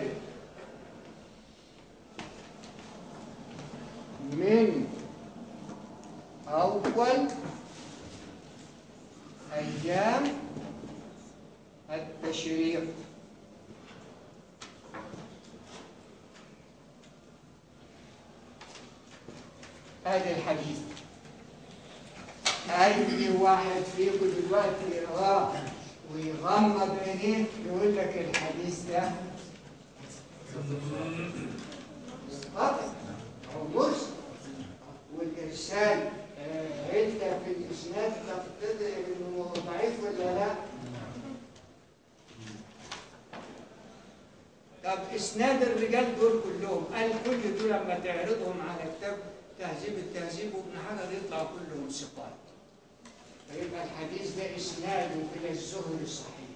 Speaker 1: من أول أيام التشريق هذا الحديث أي واحد فيكم دلوقتي يقراه ويغمض عينيه يقول لك الحديث ده خطأ أو مرسل والإرسال آه، أنت في الإسناد تقتضي إنه ضعيف ولا لا؟ طب إسناد الرجال دول كلهم قال كل دول لما تعرضهم على كتاب تهذيب التهذيب وابن حجر يطلع كلهم ثقات فيبقى الحديث ده إسناده إلى الزهري صحيح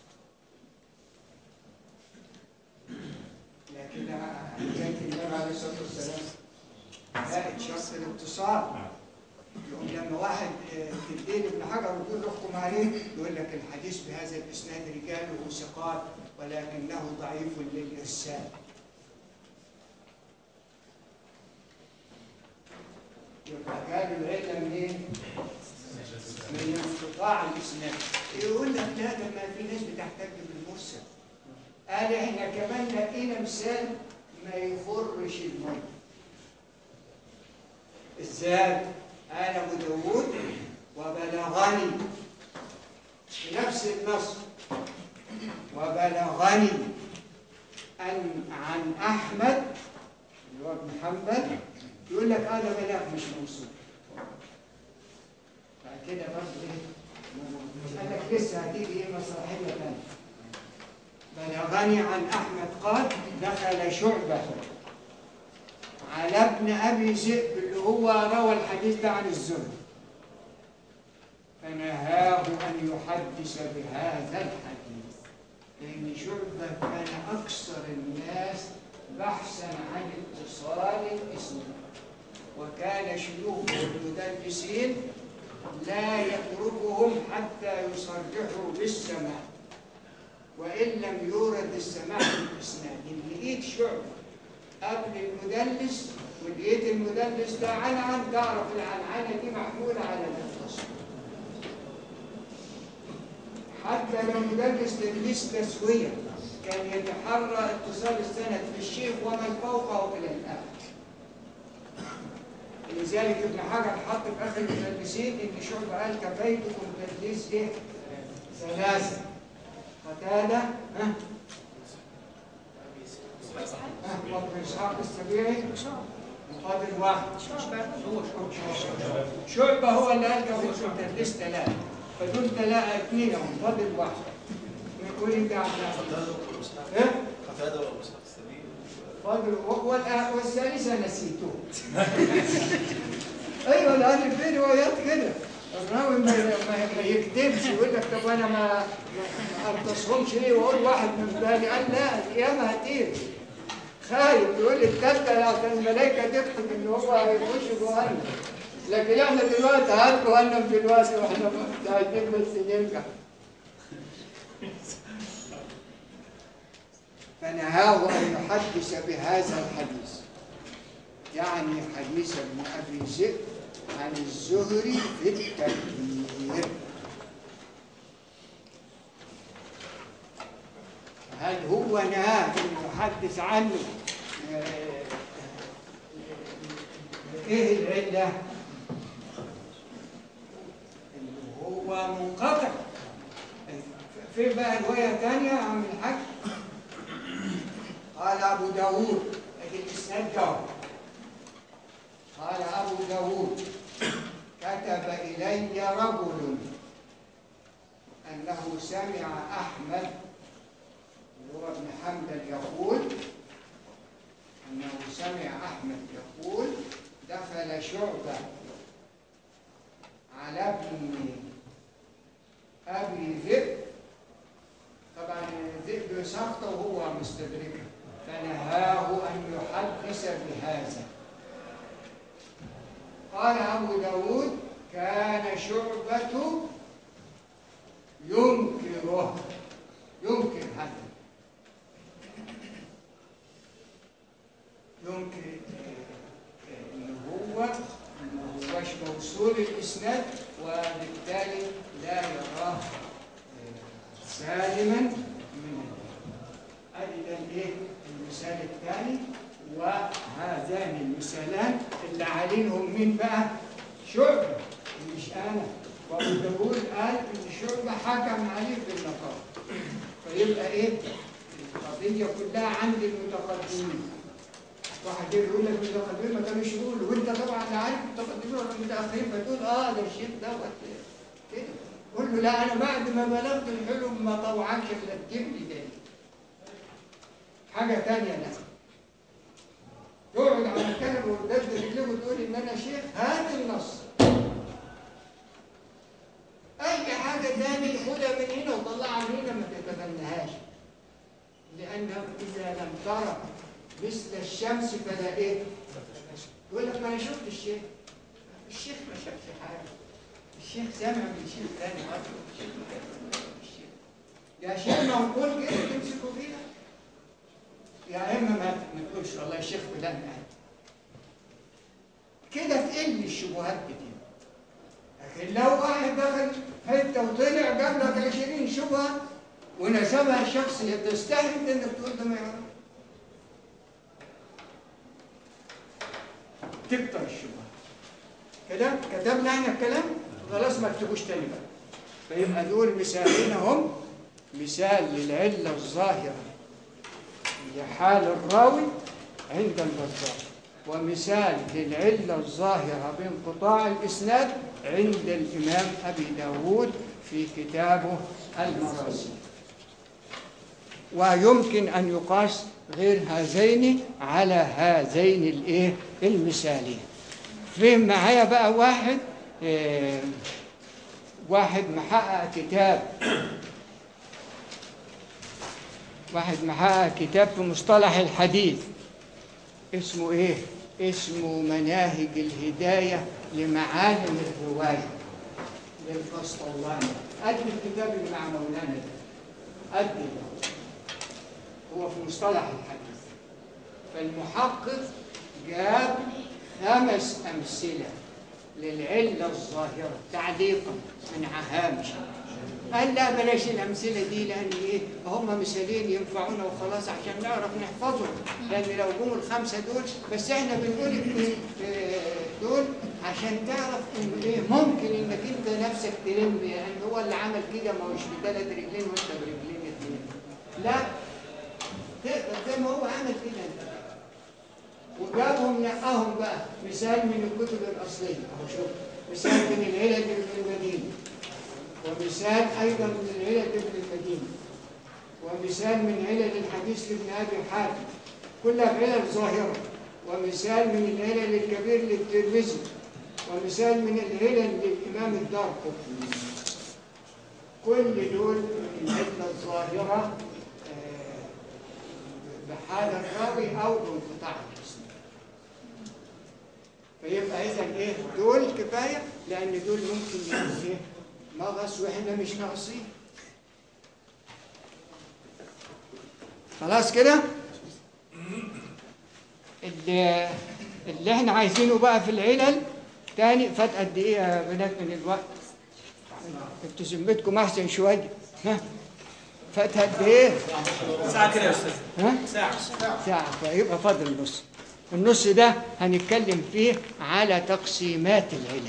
Speaker 1: لكن حكاية النبي عليه الصلاة والسلام زائد شرط الاتصال يقوم لما واحد آه، تدين ابن حجر وتقول احكم عليه يقول لك الحديث بهذا الاسناد رجاله ثقات ولكنه ضعيف للارسال يبقى قالوا العله منين؟ من انقطاع الاسناد يقول لك لا ده ما في ناس بتحتج بالمرسل قال احنا كمان لقينا مثال ما يخرش الميه ازاي؟ قال ابو داود وبلغني بنفس النص وبلغني ان عن احمد اللي هو ابن حنبل يقول لك هذا بلاغ مش موصول بعد كده برضه ايه قال لك لسه هتيجي ايه مسرحيه ثانيه بلغني عن احمد قال دخل شعبه على ابن ابي ذئب اللي هو روى الحديث ده عن الزهد فنهاه ان يحدث بهذا الحديث لان شعبه كان اكثر الناس بحثا عن اتصال الاسناد وكان شيوخه المدلسين لا يتركهم حتى يصرحوا بالسماع وان لم يورد السماع في الاسناد ان لقيت شعبه قبل المدلس ولقيت المدلس ده عنعن تعرف العنعنه دي محموله على المتصل حتى لو مدرس تدريس تسويه كان يتحرى اتصال السند في الشيخ ومن فوقه الى الاخر لذلك ابن حجر حط في اخر المدرسين ان شعبه قال كفيتكم تدريس ايه؟ ثلاثه قتاده ها ها وابن اسحاق السبيعي وفاضل واحد شعبه هو اللي قال كفيتكم تدريس ثلاثه فدول ثلاثه اثنين اهم فاضل واحد يقول انت عبد العزيز ها؟
Speaker 5: قتادة ومسحق السبيل
Speaker 1: فاضل والآ- والثالثة نسيته ايوه لان في روايات كده الراوي ما ما- ما يكتبش يقول لك طب انا ما ما ارتصهمش ليه واقول واحد من بالي قال لا القيامه هتيجي خايف يقول التالتة عشان الملائكة تكتب ان هو هيخش جهنم لكن احنا دلوقتي هات جهنم دلوقتي واحنا عايزين بس ننجح فنهاه أن يحدث بهذا الحديث يعني حديث ابن أبي ذئب عن الزهري في التكبير هل هو نهاه أن يحدث عنه آه، إيه العلة؟ إنه هو منقطع في بقى رواية تانية عن الحج قال أبو داود أدي الإسناد ده قال أبو داود كتب إلي رجل أنه سمع أحمد اللي هو ابن حنبل يقول أنه شعبة على ابن أبي ذئب طبعا ذئب سقط وهو مستدرك فنهاه أن يحدث بهذا قال أبو داود كان شعبة ينكره ينكر هذا ينكر آه، ان هو ما هوش موصول الاسناد وبالتالي لا يراه آه، سالما من ادي ده الايه المثال الثاني وهذان المثالان اللي عليهم مين بقى شعبة مش انا وابو داوود قال ان شعبة حكم عليه بالنقاء فيبقى ايه القضية كلها عند المتقدمين واحد يجي يقول لك المتقدمين ما كانوش يقولوا وانت طبعا لا عارف المتقدمين ولا المتاخرين فتقول اه ده الشيخ دوت كده قول له لا انا بعد ما بلغت الحلم ما طوعكش الا تجيب لي تاني حاجه تانيه لا تقعد على الكنبه وتدد رجلك وتقول ان انا شيخ هات النص اي حاجه تاني خدها من هنا وطلعها من هنا ما تتبناهاش لانه اذا لم ترى مثل الشمس فلا ايه يقول لك ما انا شفت الشيخ الشيخ ما شافش حاجه الشيخ سامع من شيخ ثاني برضه الشيخ ما كان الشيخ يا شيخ منقول كده تمسكوا فيها يا اما ما ما تقولش والله الشيخ فلان قال كده تقل الشبهات كتير لكن لو واحد دخل حته وطلع جاب لك 20 شبهه ونسبها الشخص تستحي انك تقول ده ما يعرف تكتر الشبهه كده كتبنا احنا الكلام خلاص ما تكتبوش تاني بقى فيبقى دول مثالين هم مثال للعله الظاهره لحال الراوي عند البزار ومثال للعله الظاهره بانقطاع الاسناد عند الامام ابي داود في كتابه المراسيل ويمكن ان يقاس غير هذين على هذين الايه المثالين فهم معايا بقى واحد آه، واحد محقق كتاب واحد محقق كتاب في مصطلح الحديث اسمه ايه اسمه مناهج الهداية لمعالم الرواية للفصلواني قد الكتاب اللي مع مولانا ده قد ده. هو في مصطلح الحديث فالمحقق جاب خمس أمثلة للعلة الظاهرة تعليقا من هامش قال لا بلاش الأمثلة دي لأن إيه هم مثالين ينفعونا وخلاص عشان نعرف نحفظهم لأن لو جم الخمسة دول بس إحنا بنقول إن آه، دول عشان تعرف إنه إيه ممكن إنك أنت نفسك تلم يعني هو اللي عمل كده ما هوش بثلاث رجلين وأنت برجلين اتنين لا تقدر زي ما هو عمل كده انت وجابهم نقاهم بقى مثال من الكتب الاصليه اهو شوف مثال من العلل ابن المدينه ومثال ايضا من العلل ابن المدينه ومثال من علل الحديث لابن ابي حاتم كلها علل ظاهره ومثال من العلل الكبير للترمذي ومثال من العلل للامام الدار كل دول من العله الظاهره آه، بحال الراوي او بانقطاع الاسم فيبقى اذا ايه دول كفايه لان دول ممكن يكون ايه نغص واحنا مش ناقصين خلاص كده اللي, اللي احنا عايزينه بقى في العلل تاني فات قد ايه يا بنات من الوقت انتوا ذمتكم احسن شويه ها فات قد ايه
Speaker 3: ساعة كده يا أستاذ
Speaker 1: ها
Speaker 3: ساعة
Speaker 1: ساعة فيبقى فاضل النص النص ده هنتكلم فيه على تقسيمات العلل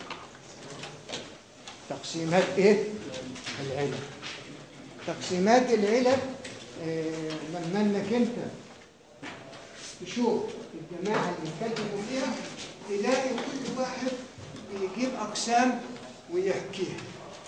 Speaker 1: تقسيمات ايه؟ العلل تقسيمات العلل آه، لما انك انت تشوف الجماعة اللي اتكلموا فيها تلاقي كل واحد يجيب أقسام ويحكيها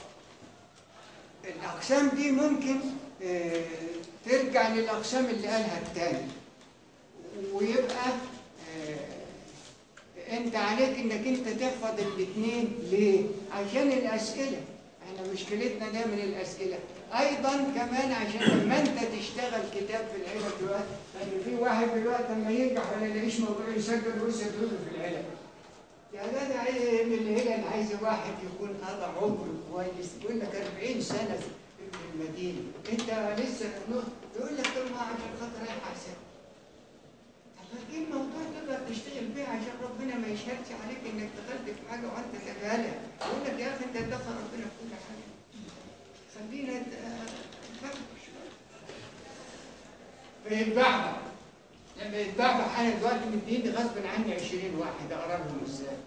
Speaker 1: الأقسام دي ممكن آه، ترجع للأقسام اللي قالها التاني ويبقى آه، انت عليك انك تحفظ الاثنين ليه؟ عشان الاسئله احنا مشكلتنا ده من الاسئله ايضا كمان عشان لما انت تشتغل كتاب في العلم دلوقتي لان في واحد دلوقتي لما ينجح ولا يلاقيش موضوع يسجل ويسجل في العلم يا جدع ايه من الهلال انا عايز واحد يكون قضى عمره كويس يقول لك 40 سنه في المدينه انت لسه يقول لك طب ما عشان خاطر رايح احسن فدي الموضوع تقدر تشتغل بيه عشان ربنا ما يشهدش عليك انك دخلت في حاجه وانت تجهلها يقول لك يا اخي انت تدخل ربنا في كل حاجه خلينا نفكر شويه فيتبعبع لما يتبعبع انا دلوقتي مديني غصب عني 20 واحد اقرا لهم ازاي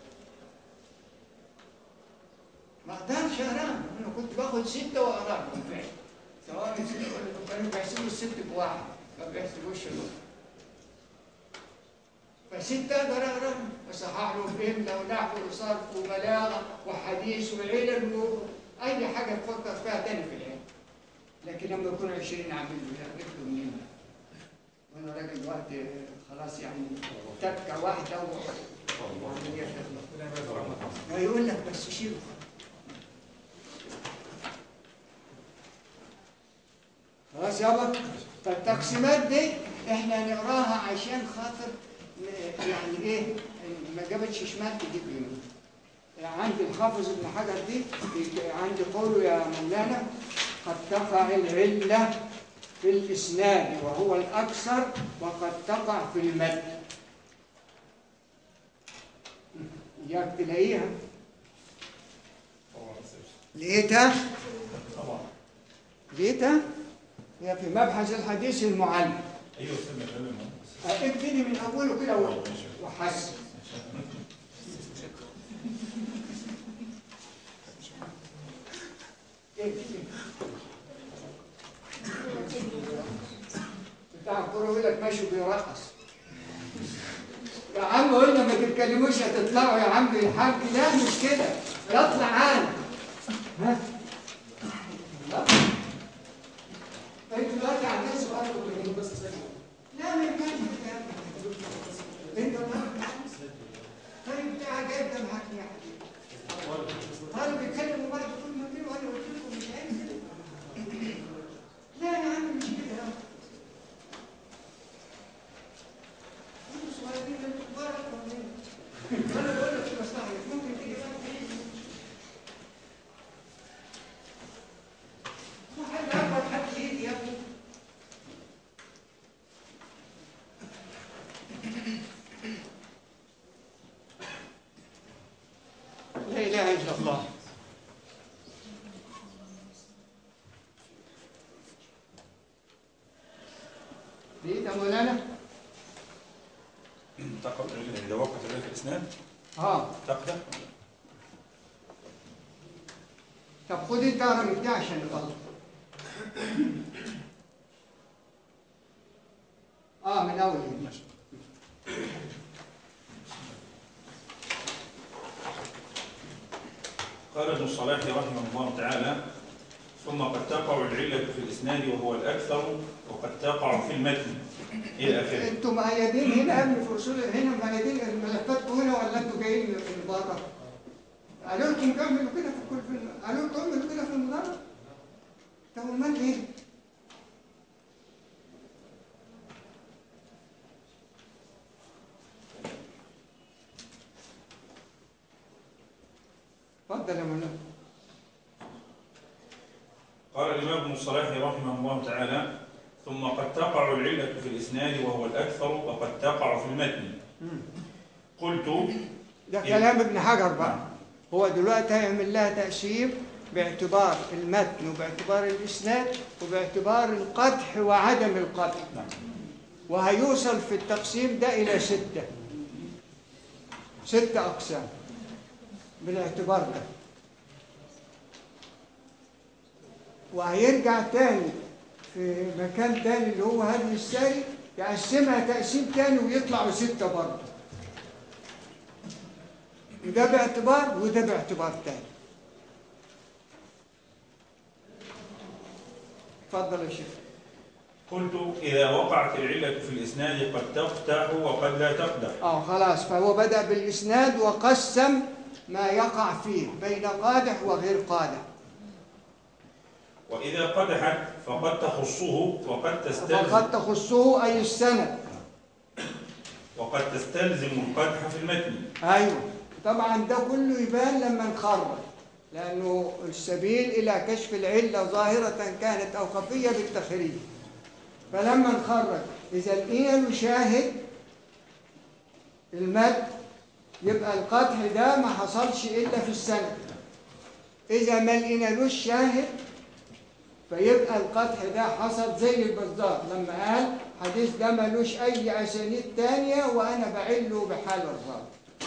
Speaker 1: ما اقدرش اقراهم انا كنت باخد سته واقرا لهم فعلا سواء من سته ولا كانوا بيحسبوا الست بواحد ما بيحسبوش الواحد فست اقدر اقرا اصحح له فهم ونحو وصرف وبلاغه وحديث وعلل واي حاجه تفكر فيها تاني في العلم لكن لما يكون 20 عامل له لا جبته منين وانا راجل وقت خلاص يعني تكه واحده وعمليه تخلص يقول لك بس شيل خلاص يابا فالتقسيمات دي احنا نقراها عشان خاطر يعني ايه ما جابتش شمال تجيب يمين عند الحافظ ابن حجر دي عند قوله يا مولانا قد تقع العله في الاسناد وهو الاكثر وقد تقع في المد اياك تلاقيها لقيتها لقيتها هي في مبحث الحديث المعلم
Speaker 6: ايوه استنى كلام
Speaker 1: ابتدي من اوله كده وحسن بتاع الكوره يقول لك ماشي بيرقص يا عم قلنا ما تتكلموش هتطلعوا يا عم الحاج لا مش كده يطلع عالم ها لا انتوا دلوقتي عندنا سؤال بس لا ما ينفعش الكلام ده. انت ما طيب بتاع جايب ده معاك يا حبيبي هل بيتكلم وبعد كل ما كده وانا قلت لكم مش عايز كده لا يا عم مش كده يا انتوا صغيرين انتوا كبار اكتر مني انا بقول لك في مصلحه ممكن تيجي بقى ما حد اكبر حد يجي يا ابني لا اله الا الله لقيت يا مولانا؟
Speaker 6: تقع الرجل اذا وقعت الرجل في الاسناد
Speaker 1: اه
Speaker 6: تقدح
Speaker 1: طب خد انت اقرا من ده عشان نغلط اه من اول هنا.
Speaker 6: قال ابن الصلاح رحمه الله تعالى ثم قد تقع العلة في الإسناد وهو الأكثر وقد تقع في المتن إلى آخره
Speaker 1: انتوا مؤيدين هنا قبل في اصول هنا مؤيدين ملفاتكم هنا ولا انتوا جايين من بره؟ قالوا لكم تعملوا كده في كل في قالوا لكم تعملوا كده في المدرج؟ طب امال ايه؟ اتفضل يا مولانا
Speaker 6: قال الإمام ابن الصلاح رحمه الله تعالى ثم قد تقع العلة في الإسناد وهو الأكثر وقد تقع في المتن قلت
Speaker 1: ده
Speaker 6: إيه؟
Speaker 1: كلام ابن حجر بقى هو دلوقتي هيعمل لها تأثير باعتبار المتن وباعتبار الإسناد وباعتبار القدح وعدم القدح
Speaker 6: نعم.
Speaker 1: وهيوصل في التقسيم ده إلى ستة ستة أقسام بالاعتبار ده وهيرجع تاني في مكان تاني اللي هو هذه الساري يقسمها تقسيم تاني ويطلعوا ستة برضه وده باعتبار وده باعتبار تاني اتفضل يا شيخ
Speaker 6: قلت إذا وقعت العلة في الإسناد قد تفتح وقد لا تقدح
Speaker 1: اه خلاص فهو بدأ بالإسناد وقسم ما يقع فيه بين قادح وغير قادح
Speaker 6: وإذا قدحت فقد تخصه وقد تستلزم
Speaker 1: فقد تخصه أي السند
Speaker 6: وقد تستلزم القدح في المتن
Speaker 1: أيوه طبعا ده كله يبان لما نخرج لأنه السبيل إلى كشف العلة ظاهرة كانت أو خفية بالتخريج فلما نخرج إذا لقينا له شاهد المد يبقى القدح ده ما حصلش إلا في السنة إذا ما لقينالوش شاهد فيبقى القدح ده حصل زي البزار لما قال حديث ده ملوش أي أسانيد تانية وأنا بعله بحال الراوي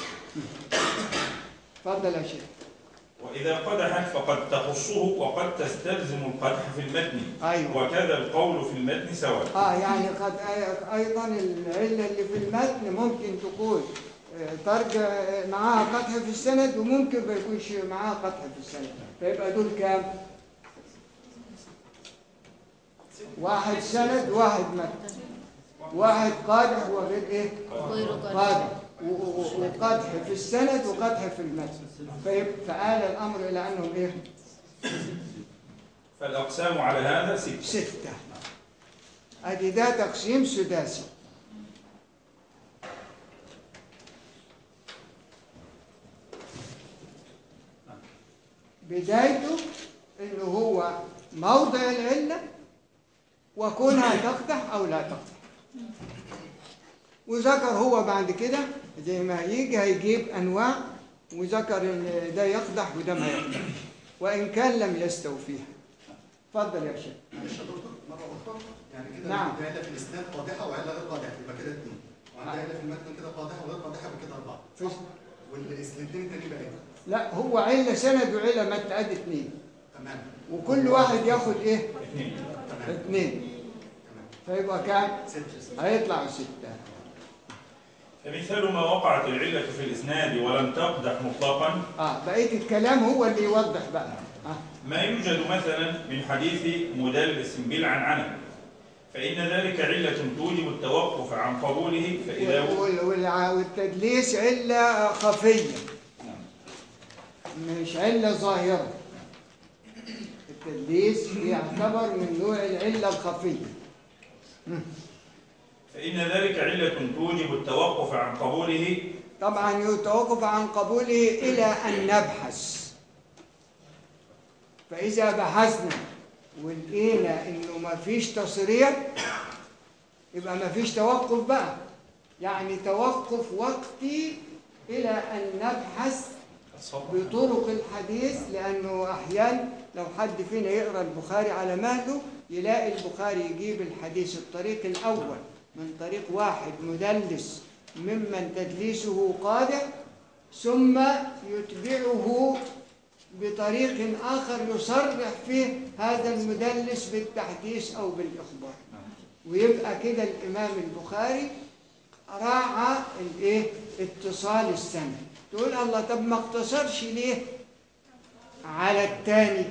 Speaker 1: اتفضل يا شيخ
Speaker 6: وإذا قدحت فقد تخصه وقد تستلزم القدح في المتن
Speaker 1: أيوه
Speaker 6: وكذا القول في المتن سواء
Speaker 1: اه يعني قد أي- ايضا العله اللي في المتن ممكن تكون آه، ترجع آه، معاها قدح في السند وممكن ما يكونش معاها قدح في السند فيبقى دول كام؟ واحد سند واحد متن واحد قادح وغير ايه؟
Speaker 7: غير قادح
Speaker 1: قادح و- و- وقدح في السند وقدح في المتن فيب- فآل الامر الى انهم ايه؟
Speaker 6: فالأقسام على هذا ستة
Speaker 1: ستة ادي ده تقسيم سداسي بدايته انه هو موضع العلة وكونها تقدح او لا تقدح وذكر هو بعد كده زي ما هيجي هيجيب انواع وذكر ان ده يقدح وده ما يقدح وان كان لم يستوفيها اتفضل يا شيخ
Speaker 8: معلش يا دكتور مره اخرى يعني كده
Speaker 1: نعم.
Speaker 8: عندي عله في الاسناد قادحه وعله غير قادحه يبقى كده اثنين وعندي عله في المتن كده قادحه وغير قادحه يبقى كده اربعه
Speaker 1: في-
Speaker 8: والاثنين التانيين بقى ايه؟
Speaker 1: لا هو علة سند وعلة متن ادي اتنين
Speaker 8: تمام
Speaker 1: وكل واحد ياخد ايه؟
Speaker 6: اثنين
Speaker 8: تمام
Speaker 1: اتنين
Speaker 8: تمام
Speaker 1: فيبقى كام؟
Speaker 8: ستة
Speaker 1: هيطلعوا ستة
Speaker 6: فمثال ما وقعت العلة في الإسناد ولم تقدح مطلقا
Speaker 1: اه بقية الكلام هو اللي يوضح بقى آه.
Speaker 6: ما يوجد مثلا من حديث مدلس بالعنعنة فإن ذلك علة توجب التوقف عن قبوله فإذا
Speaker 1: وال- والع- والتدليس علة خفية مش علة ظاهرة التدليس يعتبر من نوع العلة الخفية
Speaker 6: فإن ذلك علة توجب التوقف عن قبوله
Speaker 1: طبعا يتوقف عن قبوله إلى أن نبحث فإذا بحثنا ولقينا إنه ما فيش تصريح يبقى ما فيش توقف بقى يعني توقف وقتي إلى أن نبحث بطرق الحديث لأنه أحيانا لو حد فينا يقرأ البخاري على مهله يلاقي البخاري يجيب الحديث الطريق الأول من طريق واحد مدلس ممن تدليسه قادح ثم يتبعه بطريق آخر يصرح فيه هذا المدلس بالتحديث أو بالإخبار ويبقى كده الإمام البخاري راعى الايه اتصال السند تقول الله طب ما اقتصرش ليه على التاني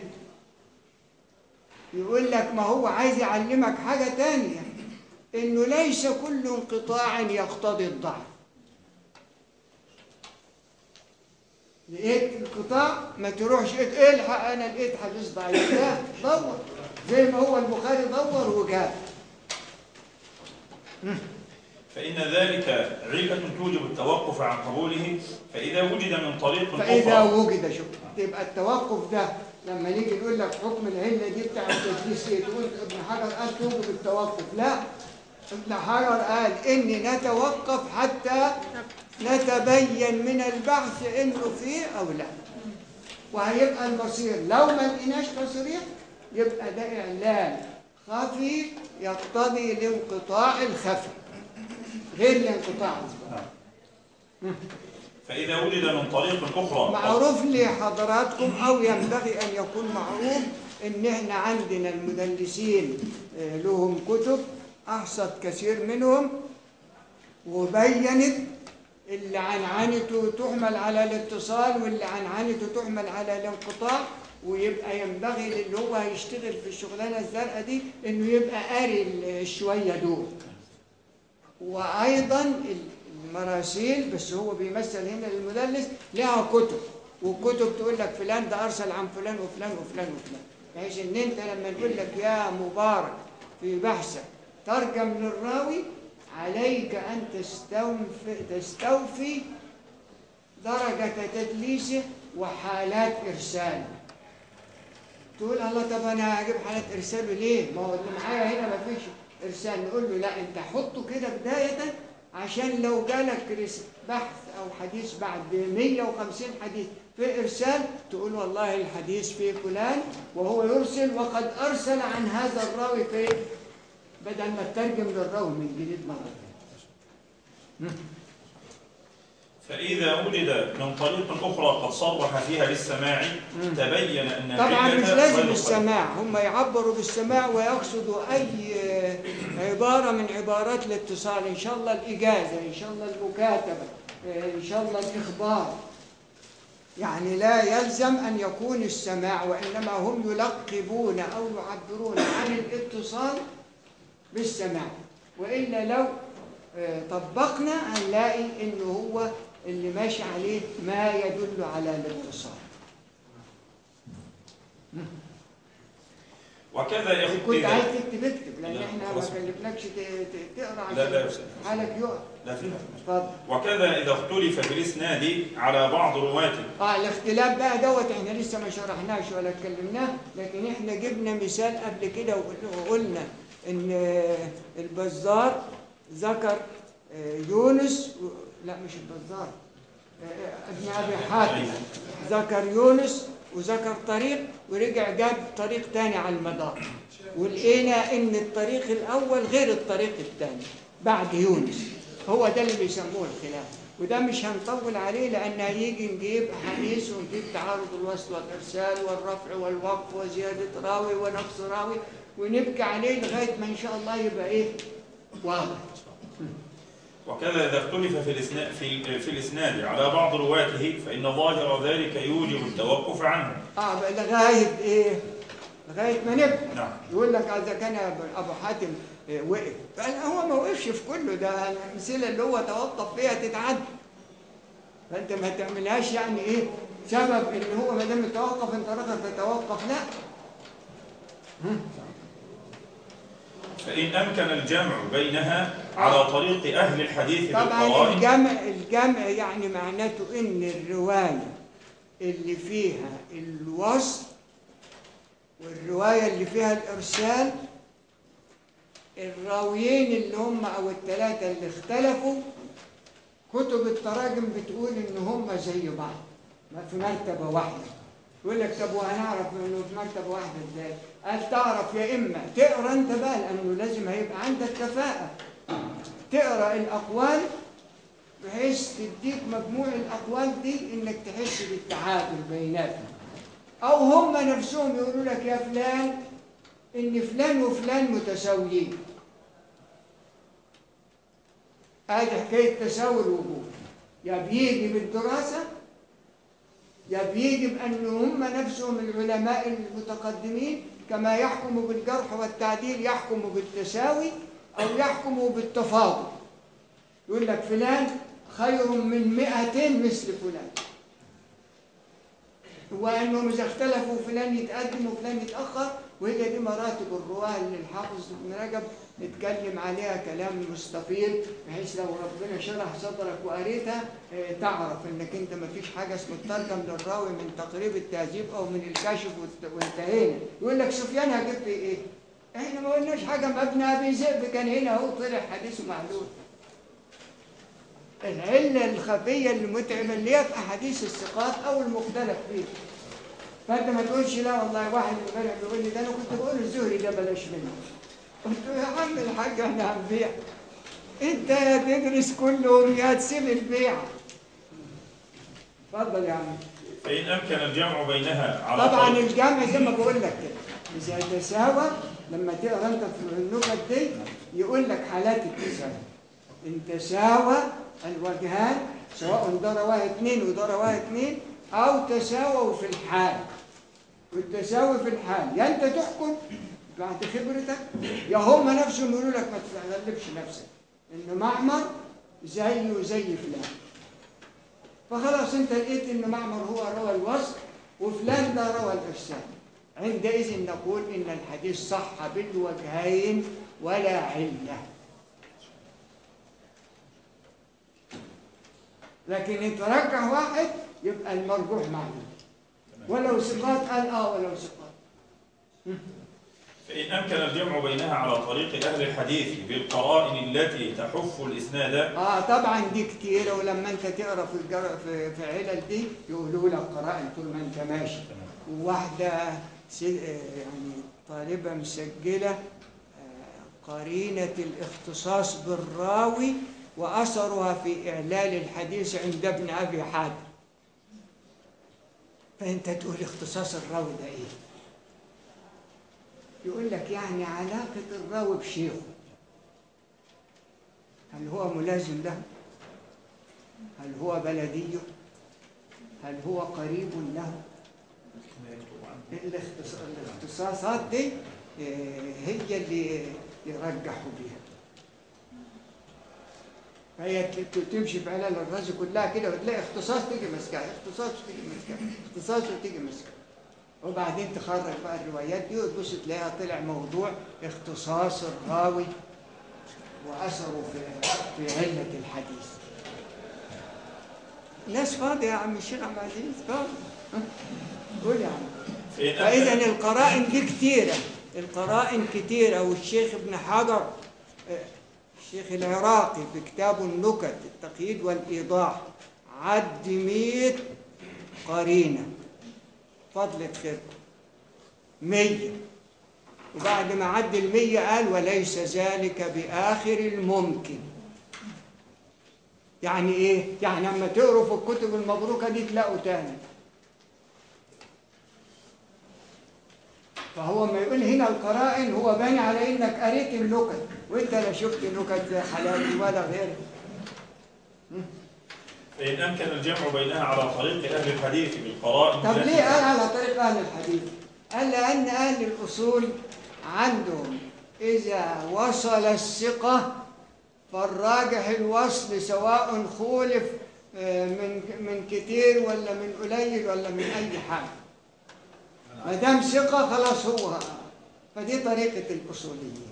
Speaker 1: يقول لك ما هو عايز يعلمك حاجة تانية انه ليس كل انقطاع يقتضي الضعف لقيت انقطاع ما تروحش إيه الحق انا لقيت حديث ضعيف لا دور زي ما هو البخاري دور وجاب
Speaker 6: فإن ذلك علة توجب التوقف عن قبوله فإذا وجد من طريق
Speaker 1: فإذا
Speaker 6: أخرى
Speaker 1: وجد شوف تبقى التوقف ده لما نيجي نقول لك حكم العلة دي بتاع التدليس ايه تقول ابن حجر قال توجب التوقف لا ابن حجر قال إني نتوقف حتى نتبين من البحث إنه فيه أو لا وهيبقى المصير لو ما لقيناش تصريح يبقى ده إعلان خفي يقتضي الانقطاع الخفي غير الانقطاع الظاهر
Speaker 6: فإذا وجد من طريق أخرى
Speaker 1: معروف لحضراتكم او ينبغي ان يكون معروف ان احنا عندنا المدلسين آه، لهم كتب احصت كثير منهم وبينت اللي عنعنته تحمل على الاتصال واللي عنعنته تحمل على الانقطاع ويبقى ينبغي للي هو هيشتغل في الشغلانه الزرقاء دي انه يبقى قاري الشويه دول وايضا المراسيل بس هو بيمثل هنا المدلس لها كتب والكتب تقول لك فلان ده ارسل عن فلان وفلان وفلان وفلان بحيث ان انت لما نقول لك يا مبارك في بحثك ترجم للراوي عليك ان تستوفي تستوفي درجة تدليسه وحالات ارساله تقول الله طب انا هجيب حالات ارساله ليه؟ ما هو اللي معايا هنا ما فيش ارسال نقول له لا انت حطه كده بدايه عشان لو جالك رس- بحث او حديث بعد 150 حديث في ارسال تقول والله الحديث في فلان وهو يرسل وقد ارسل عن هذا الراوي في بدل ما تترجم للراوي من جديد مره
Speaker 6: فإذا وجد من طريق أخرى قد صرح فيها بالسماع تبين أن
Speaker 1: طبعا
Speaker 6: العلة
Speaker 1: مش لازم
Speaker 6: غير
Speaker 1: السماع هم يعبروا بالسماع ويقصدوا اي آه، عباره من عبارات الاتصال ان شاء الله الاجازه ان شاء الله المكاتبه آه، ان شاء الله الاخبار يعني لا يلزم ان يكون السماع وانما هم يلقبون او يعبرون عن الاتصال بالسماع والا لو آه، طبقنا هنلاقي انه هو اللي ماشي عليه ما يدل على الاتصال
Speaker 6: وكذا يا أخي
Speaker 1: كنت عايز
Speaker 6: إذا
Speaker 1: تكتب اكتب لان
Speaker 6: لا،
Speaker 1: احنا ما
Speaker 6: خلاص.
Speaker 1: كلفناكش ت- ت- تقرا
Speaker 6: لا، لا يا
Speaker 1: عشان
Speaker 6: أستاذ.
Speaker 1: حالك يقع
Speaker 6: لا فيها
Speaker 1: اتفضل
Speaker 6: وكذا إذا اختلف في الإسناد على بعض رواته
Speaker 1: اه الاختلاف بقى دوت احنا لسه ما شرحناش ولا اتكلمناه لكن احنا جبنا مثال قبل كده وقل- وقلنا ان آه، البزار ذكر آه، يونس و- لا مش البزار آه، آه، ابن ابي حاتم ذكر يونس وذكر طريق ورجع جاب طريق تاني على المدار ولقينا ان الطريق الاول غير الطريق الثاني بعد يونس هو ده اللي بيسموه الخلاف وده مش هنطول عليه لان هيجي نجيب احاديث ونجيب تعارض الوصل والارسال والرفع والوقف وزياده راوي ونقص راوي ونبكي عليه لغايه ما ان شاء الله يبقى ايه واضح
Speaker 6: وكذا إذا اختلف في الإسناد في, في الإسناد على بعض رواته فإن ظاهر ذلك يوجب التوقف عنه
Speaker 1: اه بقى لغايه ايه لغايه ما نبكي
Speaker 6: نعم
Speaker 1: يقول لك اذا كان ابو حاتم آه، وقف فقال هو ما وقفش في كله ده الامثله اللي هو توقف فيها تتعد فانت ما تعملهاش يعني ايه سبب ان هو ما دام توقف انت رغب تتوقف لا
Speaker 6: فإن أمكن الجمع بينها على طريق أهل الحديث
Speaker 1: طبعا
Speaker 6: بالقرائن
Speaker 1: الجمع الجمع يعني معناته ان الروايه اللي فيها الوصل والروايه اللي فيها الارسال الراويين اللي هم او الثلاثه اللي اختلفوا كتب التراجم بتقول ان هم زي بعض ما في مرتبه واحده يقول لك طب وهنعرف انه في مرتبه واحده ازاي؟ قال تعرف يا اما تقرا انت بقى لانه لازم هيبقى عندك كفاءه تقرا الاقوال بحيث تديك مجموع الاقوال دي انك تحس بالتعادل بيناتهم او هم نفسهم يقولوا لك يا فلان ان فلان وفلان متساويين ادي حكايه تساوي الوجوه يا بيجي بالدراسه يا بيجي بان هم نفسهم العلماء المتقدمين كما يحكموا بالجرح والتعديل يحكموا بالتساوي او يحكموا بالتفاضل يقول لك فلان خير من مئتين مثل فلان وانهم اذا اختلفوا فلان يتقدم وفلان يتاخر وهي دي مراتب الرواه اللي الحافظ ابن رجب اتكلم عليها كلام مستفيض بحيث لو ربنا شرح صدرك وقريتها اه، تعرف انك انت ما فيش حاجه اسمه الترجم للراوي من تقريب التهذيب او من الكشف وانت- وانتهينا يقول لك سفيان هجبت ايه؟ احنا ما قلناش حاجه ما ابن ابي ذئب كان هنا اهو طلع حديثه معلول العله الخفيه المتعبه اللي هي في احاديث الثقات او المختلف فيه فانت ما تقولش لا والله واحد امبارح بيقول لي ده انا كنت بقول الزهري ده بلاش منه قلت له يا عم الحاج احنا هنبيع انت يا تدرس كلهم يا تسيب البيع اتفضل يا عم
Speaker 6: فإن أمكن الجمع بينها على
Speaker 1: طبعا
Speaker 6: طريق
Speaker 1: الجمع زي ما بقول لك كده اذا تساوى لما تقرا انت في النكت دي يقول لك حالات التساوي ان تساوى الوجهان سواء ده رواه اثنين وده رواه اثنين او تساووا في الحال والتساوي في الحال يا انت تحكم بعد خبرتك يا هم نفسهم يقولوا لك ما تغلبش نفسك ان معمر زيه زي فلان فخلاص انت لقيت ان معمر هو روى الوصف وفلان ده روى الارسال عندئذ نقول ان الحديث صح بالوجهين ولا عله لكن ان ترجح واحد يبقى المرجوح معلوم ولو ثقات قال اه ولو ثقات
Speaker 6: فإن أمكن الجمع بينها على طريق أهل الحديث بالقرائن التي تحف الإسناد
Speaker 1: اه طبعا دي كتيرة ولما انت تقرا في الجر... في في علل دي يقولوا لك قرائن طول ما انت ماشي وواحدة س... آه، يعني طالبة مسجلة آه، قرينة الاختصاص بالراوي وأثرها في إعلال الحديث عند ابن أبي حاتم فأنت تقول اختصاص الراوي ده إيه؟ يقول لك يعني علاقة الراوي بشيخه هل هو ملازم له؟ هل هو بلديه؟ هل هو قريب له؟ الاختص- الاختصاصات دي آه، هي اللي يرجحوا بيها فهي ت- ت- تمشي في علل الرازي كلها كده وتلاقي اختصاص تيجي ماسكها اختصاص وتيجي ماسكها اختصاص وتيجي ماسكها وبعدين تخرج بقى الروايات دي وتبص تلاقيها طلع موضوع اختصاص الراوي واثره في في عله الحديث ناس فاضيه يا عم الشيخ عبد العزيز فاضي ها؟ قول يا عم
Speaker 6: فإن
Speaker 1: فإذا
Speaker 6: أمكن
Speaker 1: القرائن دي كتيرة القرائن كتيرة والشيخ ابن حجر آه، الشيخ العراقي في كتابه النكت التقييد والإيضاح عد مئة قرينة فضلة خير مية وبعد ما عد المية قال وليس ذلك بآخر الممكن يعني ايه؟ يعني لما تقروا في الكتب المبروكة دي تلاقوا تاني فهو ما يقول هنا القرائن هو باني على انك قريت النكت وانت لا شفت نكت زي حلال ولا غيره
Speaker 6: فإن أمكن الجمع بينها على طريق أهل الحديث بالقرائن
Speaker 1: طب
Speaker 6: التي-
Speaker 1: ليه قال على طريق اهل الحديث؟ قال لان اهل الاصول عندهم اذا وصل الثقه فالراجح الوصل سواء خولف آه، من من كتير ولا من قليل ولا من اي حاجه ما دام ثقه خلاص هو فدي طريقه الاصوليين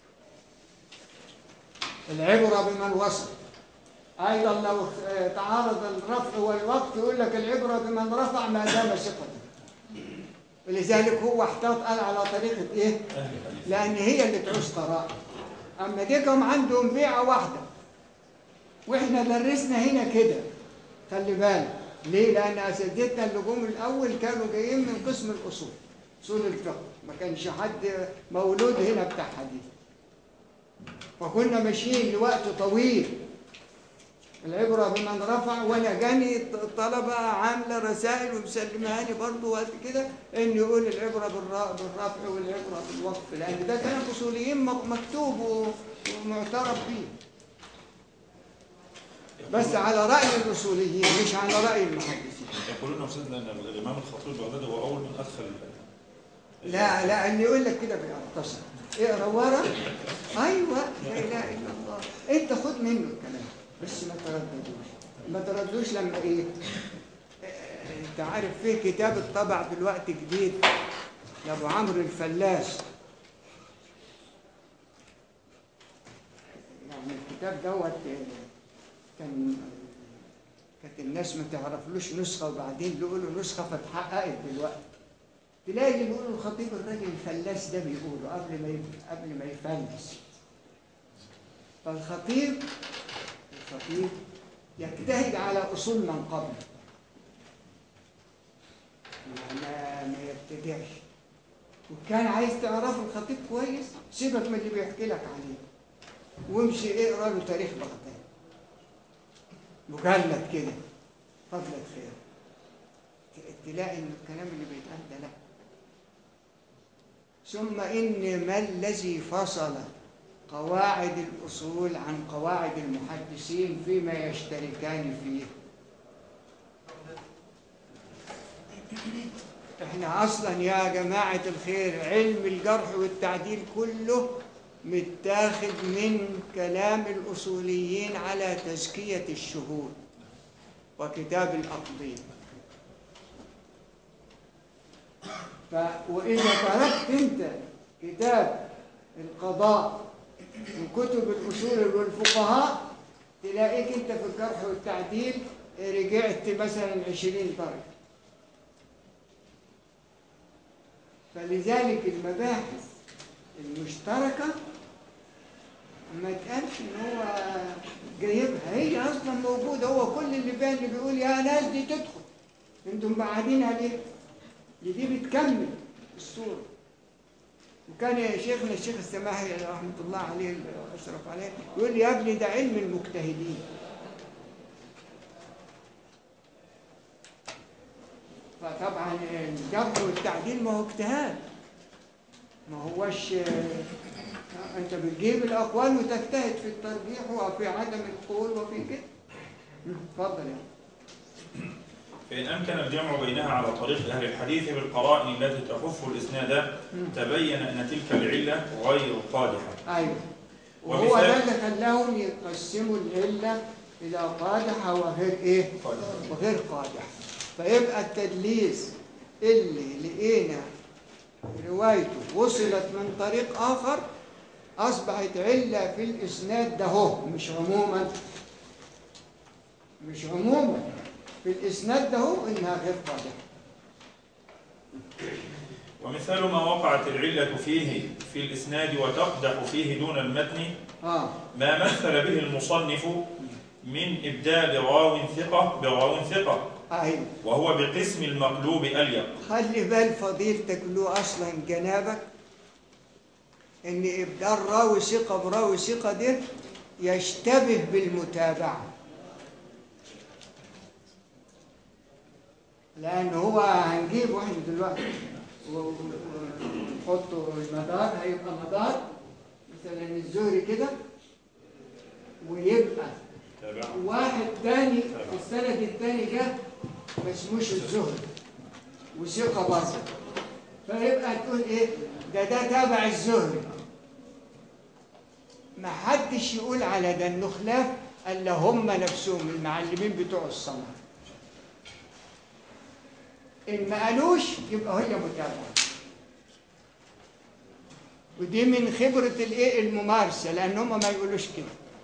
Speaker 1: العبره بمن وصل ايضا لو آه، تعارض الرفع والوقت يقول لك العبره بمن رفع ما دام ثقه ولذلك هو احتاط قال على طريقه ايه؟
Speaker 6: أهل الحديث
Speaker 1: لان هي اللي تعوز قراءه اما ديكم عندهم بيعه واحده واحنا درسنا هنا كده خلي بالك ليه؟ لان اساتذتنا اللي جم الاول كانوا جايين من قسم الاصول اصول الفقه ما كانش حد مولود هنا بتاع حديث فكنا ماشيين لوقت طويل العبرة بمن رفع وانا جاني الطلبة عاملة رسائل ومسلمها لي برضه وقت كده ان يقول العبرة بالر- بالرفع والعبرة بالوقف لان ده كلام اصوليين م- مكتوب و- ومعترف به بس على رأي الاصوليين مش على رأي المحدثين
Speaker 6: يقولون أستاذنا أن الإمام الخطيب البغدادي هو أول من أدخل
Speaker 1: لا لا اللي يقول لك كده بيختصر اقرا ورا ايوه لا اله الا الله انت خد منه الكلام بس ما ترددوش ما تردوش لما ايه آه، انت عارف في كتاب اتطبع دلوقتي جديد لابو عمرو الفلاس يعني الكتاب دوت آه، كان كانت الناس ما تعرفلوش نسخه وبعدين يقولوا نسخه فاتحققت دلوقتي تلاقي اللي بيقولوا الخطيب الراجل الفلاس ده بيقوله قبل ما يف- قبل ما يفلس فالخطيب الخطيب يجتهد على اصول من قبله ما ما يبتدعش وكان عايز تعرف الخطيب كويس سيبك من اللي بيحكي لك عليه وامشي اقرا له تاريخ بغداد مجلد كده فضلة خير ت- تلاقي ان الكلام اللي بيتقال ده لا ثم ان ما الذي فصل قواعد الاصول عن قواعد المحدثين فيما يشتركان فيه احنا اصلا يا جماعه الخير علم الجرح والتعديل كله متاخد من كلام الاصوليين على تزكيه الشهود وكتاب الأقضية ف... وإذا تركت أنت كتاب القضاء وكتب الأصول والفقهاء تلاقيك أنت في الجرح والتعديل رجعت مثلا عشرين درجة فلذلك المباحث المشتركة ما تقالش ان هو جايبها هي اصلا موجوده هو كل اللي فيها اللي بيقول يا ناس دي تدخل انتم بعدينها ليه؟ دي دي بتكمل الصوره وكان يا شيخنا الشيخ السماحي رحمه الله عليه اشرف عليه يقول لي يا ابني ده علم المجتهدين فطبعا الجبر والتعديل ما هو اجتهاد ما هوش آه، انت بتجيب الاقوال وتجتهد في الترجيح وفي عدم القول وفي كده مم، اتفضل يعني
Speaker 6: فإن أمكن الجمع بينها على طريق أهل الحديث بالقرائن التي تحف الإسناد تبين أن تلك العلة غير قادحة
Speaker 1: ايوه وهو
Speaker 6: ومثال-
Speaker 1: ده اللي خلاهم يقسموا العله الى قادحه وغير ايه؟ وغير قادح فيبقى التدليس اللي لقينا روايته وصلت من طريق آخر أصبحت علة في الإسناد ده هو مش عموما مش عموما في الإسناد ده هو إنها غير قادحة
Speaker 6: ومثال ما وقعت العلة فيه في الإسناد وتقدح فيه دون المتن
Speaker 1: آه
Speaker 6: ما مثل به المصنف من إبدال راو ثقة براو ثقة
Speaker 1: أيوه
Speaker 6: وهو بقسم المقلوب أليق
Speaker 1: خلي بال فضيلتك له أصلا جنابك إن إبدال راوي ثقة براوي ثقة ده يشتبه بالمتابعة لأن هو هنجيبه احنا دلوقتي و- و- ونحطه المدار هيبقى مدار مثلا الزهري كده ويبقى واحد تاني في السند التاني جه ما اسموش الزهري وثقة برضه فيبقى تقول ايه ده ده تابع الزهري ما حدش يقول على ده انه خلاف الا هم نفسهم المعلمين بتوع الصنعة ان ما قالوش يبقى هي متابعة ودي من خبرة الايه الممارسة لان هم ما يقولوش كده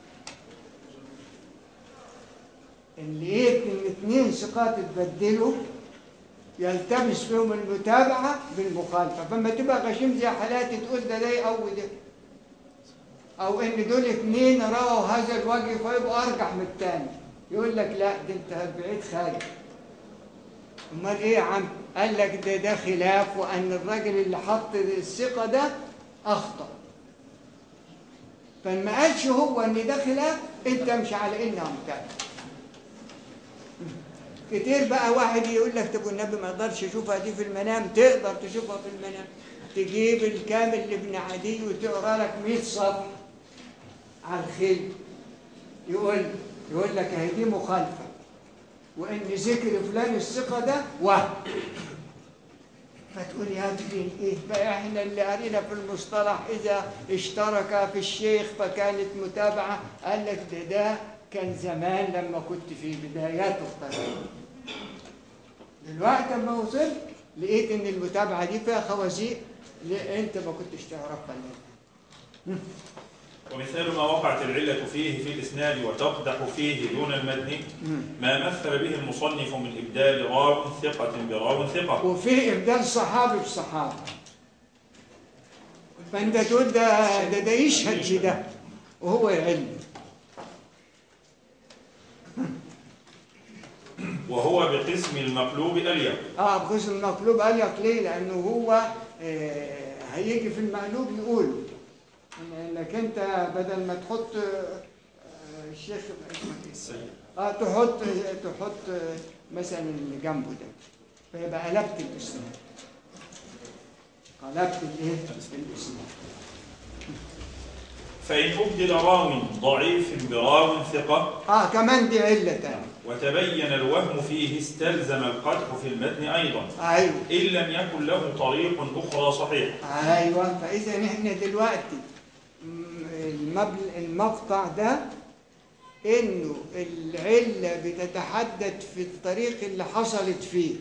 Speaker 1: ان لقيت ان اتنين ثقات اتبدلوا يلتمس فيهم المتابعة بالمخالفة فما تبقى غشيم زي حالاتي تقول ده ده يقوي ده أو إن دول اتنين رووا هذا الوجه فيبقوا أرجح من التاني يقول لك لا ده أنت بعيد خارج أمال إيه يا عم؟ قال لك ده ده خلاف وأن الراجل اللي حط الثقة ده أخطأ فما قالش هو إن ده خلاف أنت امشي على إنها متابعة كتير بقى واحد يقول لك طب والنبي ما يقدرش يشوفها دي في المنام تقدر تشوفها في المنام تجيب الكامل لابن عدي وتقرا لك 100 صفحه على الخيل يقول يقول لك هي دي مخالفه وان ذكر فلان الثقه ده وهم فتقول يا ابني ايه بقى احنا اللي قرينا في المصطلح اذا اشترك في الشيخ فكانت متابعه قال لك ده ده كان زمان لما كنت في بدايات الطريق دلوقتي لما وصلت لقيت ان المتابعه دي فيها خوازيق اللي انت ما كنتش تعرفها ليه
Speaker 6: ومثال ما وقعت العلة فيه في الإسناد وتقدح فيه دون المتن ما مثل به المصنف من إبدال راو ثقة براو ثقة
Speaker 1: وفي ابدال صحابي بصحابي فانت تقول ده ده, ده يشهد في ده وهو يعلم
Speaker 6: وهو بقسم المقلوب أليق
Speaker 1: اه بخصوص المقلوب قال لك ليه؟ لانه هو آه هيجي في المقلوب يقول إن- انك انت بدل ما تحط آه الشيخ اسمه ايه؟ اه تحط تحط آه، مثلا اللي جنبه ده فيبقى قلبت الاسناد قلبت الايه؟ الاسناد
Speaker 6: فإن أبدل راو ضعيف براو ثقة
Speaker 1: اه كمان دي عله تانية
Speaker 6: وتبين الوهم فيه استلزم القدح في المتن أيضا
Speaker 1: ايوه
Speaker 6: إن لم يكن له طريق أخرى صحيحة
Speaker 1: ايوه فاذا احنا دلوقتي م- المبل- المقطع ده انه العله بتتحدد في الطريق اللي حصلت فيه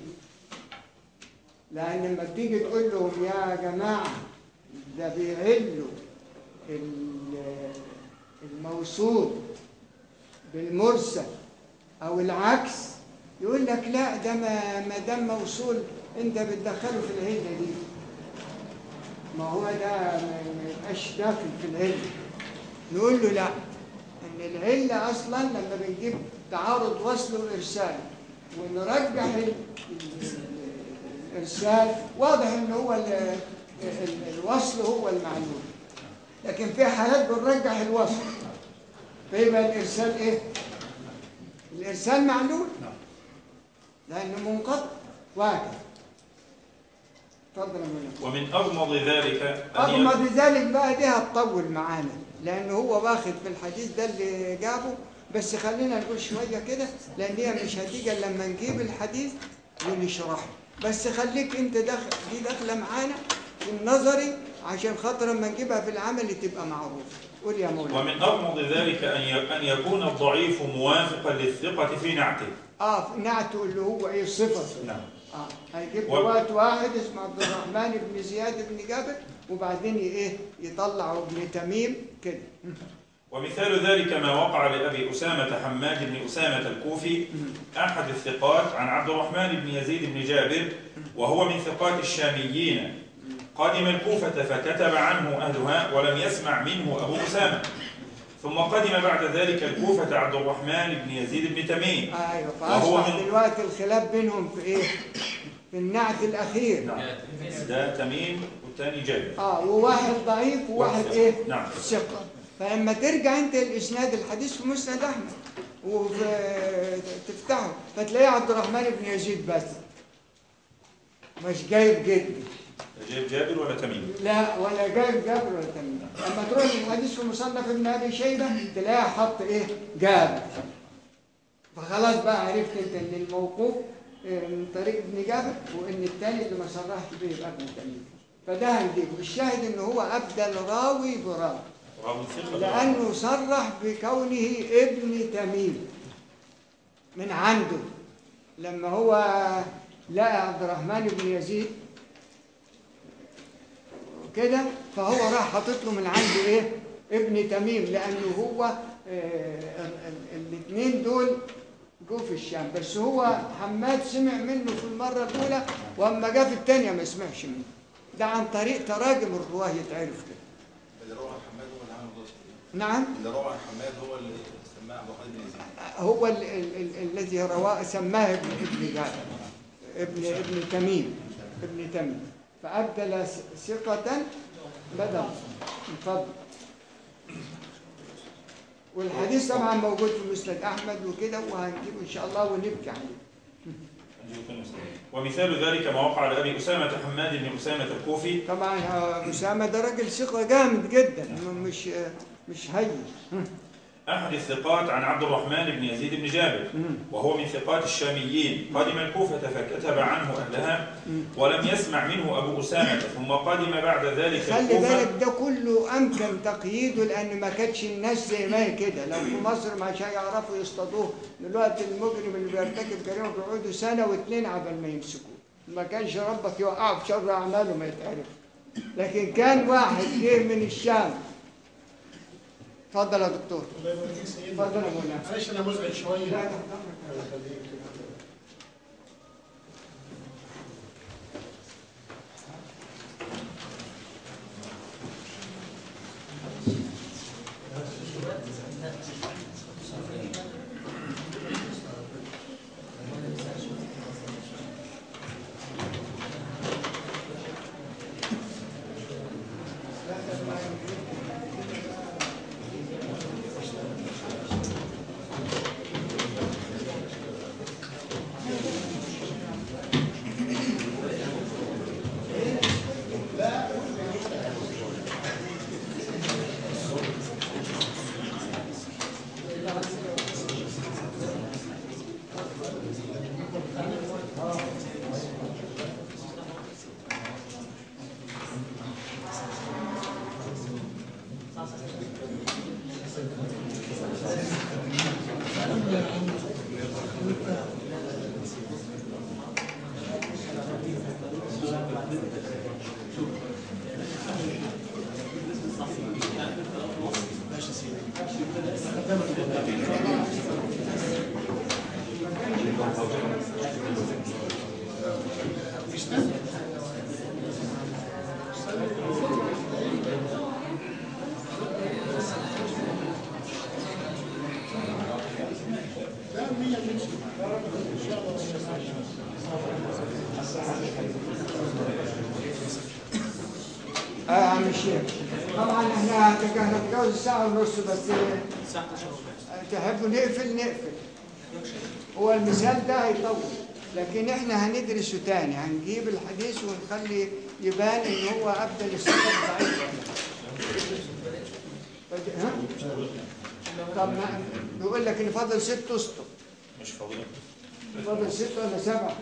Speaker 1: لان لما بتيجي تقول لهم يا جماعه ده بيعلوا ال- الموصول بالمرسل او العكس يقول لك لا ده ما ما دام موصول انت بتدخله في العله دي ما هو ده ما ما يبقاش داخل في العله نقول له لا ان العله اصلا لما بنجيب تعارض وصل وارسال ونرجح ال- ال- الارسال واضح ان هو ال- ال- الوصل هو المعلول لكن في حالات بنرجح الوصل فيبقى الارسال ايه الارسال معلول لانه منقطع واحد اتفضل يا مولانا
Speaker 6: ومن أغمض ذلك أن
Speaker 1: رغم
Speaker 6: ي-
Speaker 1: بذلك بقى دي هتطول معانا لأن هو واخد في الحديث ده اللي جابه بس خلينا نقول شوية كده لأن هي مش هتيجي إلا لما نجيب الحديث ونشرحه بس خليك أنت داخل دي داخلة معانا في النظري عشان خاطر لما نجيبها في العمل تبقى معروفة قول يا مولانا
Speaker 6: ومن أغمض ذلك أن ي- أن يكون الضعيف موافقا للثقة في نعته
Speaker 1: اه نعته اللي هو ايه صفة
Speaker 6: نعم
Speaker 1: اه هيجيب
Speaker 6: و-
Speaker 1: وقت واحد اسمه عبد الرحمن بن زياد بن جابر وبعدين ايه يطلع ابن تميم كده
Speaker 6: ومثال ذلك ما وقع لأبي أسامة حماد بن أسامة الكوفي أحد الثقات عن عبد الرحمن بن يزيد بن جابر وهو من ثقات الشاميين قدم الكوفة فكتب عنه أهلها ولم يسمع منه أبو أسامة ثم قدم بعد ذلك الكوفة عبد الرحمن بن يزيد بن تميم
Speaker 1: ايوه
Speaker 6: وهو
Speaker 1: فاصبح
Speaker 6: من-
Speaker 1: دلوقتي الخلاف بينهم في ايه؟ في النعت الاخير
Speaker 6: نعم ده تميم والثاني جابر
Speaker 1: اه وواحد ضعيف وواحد ايه؟
Speaker 6: نعم
Speaker 1: ثقة فلما ترجع انت الاسناد الحديث في مسند احمد وتفتحه فتلاقيه عبد الرحمن بن يزيد بس مش جايب جدي
Speaker 6: جايب جابر ولا تميم
Speaker 1: لا ولا جايب جابر ولا تميم لما تروح للحديث في مصنف ابن ابي شيبه تلاقيه حط ايه جابر فخلاص بقى عرفت انت ان الموقوف آه، من طريق ابن جابر وان الثاني اللي ما صرحش به يبقى ابن تميم فده هنجيبه الشاهد ان هو ابدل راوي براوي
Speaker 6: راوي ثقة
Speaker 1: لانه صرح بكونه ابن تميم من عنده لما هو لقى عبد الرحمن بن يزيد كده فهو راح حاطط له من عنده ايه ابن تميم لانه هو الاثنين دول جو في الشام بس هو حماد سمع منه في المره الاولى واما جه في الثانيه ما سمعش منه ده عن طريق تراجم الرواه يتعرف كده
Speaker 5: اللي روى عن حماد هو اللي عمل الوصف
Speaker 1: نعم
Speaker 5: اللي روى عن حماد هو اللي سماه عبد الرحمن بن يزيد
Speaker 1: هو ال ال ال الذي رواه سماه ابن ابن جابر ابن ابن تميم ابن تميم فأبدل ث- ثقة بدل اتفضل والحديث طبعا موجود في مسند أحمد وكده وهنجيبه إن شاء الله ونبكي عليه
Speaker 6: ومثال ذلك ما وقع لأبي أسامة حماد بن أسامة الكوفي
Speaker 1: طبعا آه، أسامة ده راجل ثقة جامد جدا م- مش آه، مش هين
Speaker 6: أحد الثقات عن عبد الرحمن بن يزيد بن جابر وهو من ثقات الشاميين قدم الكوفة فكتب عنه أهلها ولم يسمع منه أبو أسامة ثم قدم بعد ذلك
Speaker 1: خلي
Speaker 6: الكوفة
Speaker 1: بالك ده كله امكن تقييده لان ما كانتش الناس زي ما هي كده لو في مصر مش هيعرفوا يصطادوه دلوقتي المجرم اللي بيرتكب جريمه بيقعدوا سنه واثنين عبال ما يمسكوه ما كانش ربك يوقعه في شر اعماله ما يتعرف لكن كان واحد جه من الشام اتفضل يا دكتور
Speaker 4: الله يبارك فيك سيدي
Speaker 1: اتفضل يا مولانا
Speaker 4: معلش انا مزعج شويه
Speaker 1: لا،
Speaker 4: الله
Speaker 1: تحت أمرك.
Speaker 4: يخليك
Speaker 1: اه يا عم الشيخ طبعا احنا كنا هنتجوز ساعة ونص بس
Speaker 3: الساعه 11 وربع
Speaker 1: تحبوا نقفل نقفل هو المثال ده هيطول لكن احنا هندرسه تاني هنجيب الحديث ونخلي يبان ان هو ابدل الصفة ضعيف ها؟ طب ما بيقول لك ان فاضل ست اسطر
Speaker 6: مش فاضيين
Speaker 1: فاضل ست ولا سبعة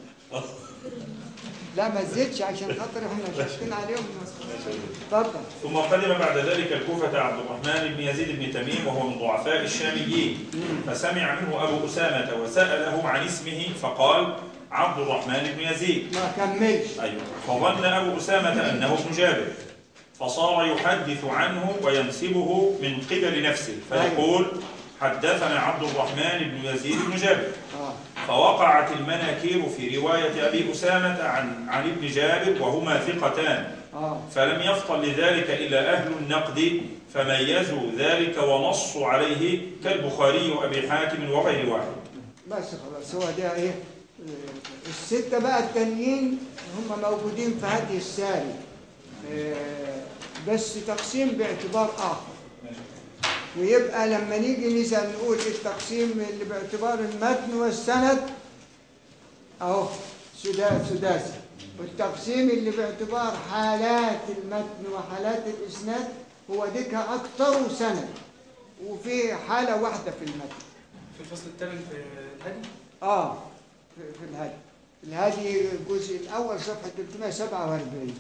Speaker 1: لا ما تزيدش عشان خاطر احنا شاكين عليهم اتفضل
Speaker 6: ثم قدم بعد ذلك الكوفة عبد الرحمن بن يزيد بن تميم وهو من ضعفاء الشاميين فسمع منه أبو أسامة وسأله عن اسمه فقال عبد الرحمن بن يزيد
Speaker 1: ما كملش
Speaker 6: أيوة فظن أبو أسامة أنه ابن جابر فصار يحدث عنه وينسبه من قبل نفسه فيقول حدثنا عبد الرحمن بن يزيد بن جابر
Speaker 1: اه
Speaker 6: فوقعت المناكير في رواية أبي أسامة عن عن ابن جابر وهما ثقتان
Speaker 1: اه
Speaker 6: فلم يفطن لذلك إلا أهل النقد فميزوا ذلك ونصوا عليه كالبخاري وأبي حاتم وغير واحد
Speaker 1: بس خلاص هو ده ايه آه، الستة بقى التانيين هم موجودين في هدي الساري آه، بس تقسيم باعتبار آخر ويبقى لما نيجي نسأل نقول التقسيم اللي باعتبار المتن والسند أهو سدا- سداسي والتقسيم اللي باعتبار حالات المتن وحالات الإسناد هو ديك أكثر سند وفي حالة واحدة في المتن
Speaker 3: في الفصل الثامن في الهدي
Speaker 1: اه في في الهدي الهدي الجزء الاول صفحه 347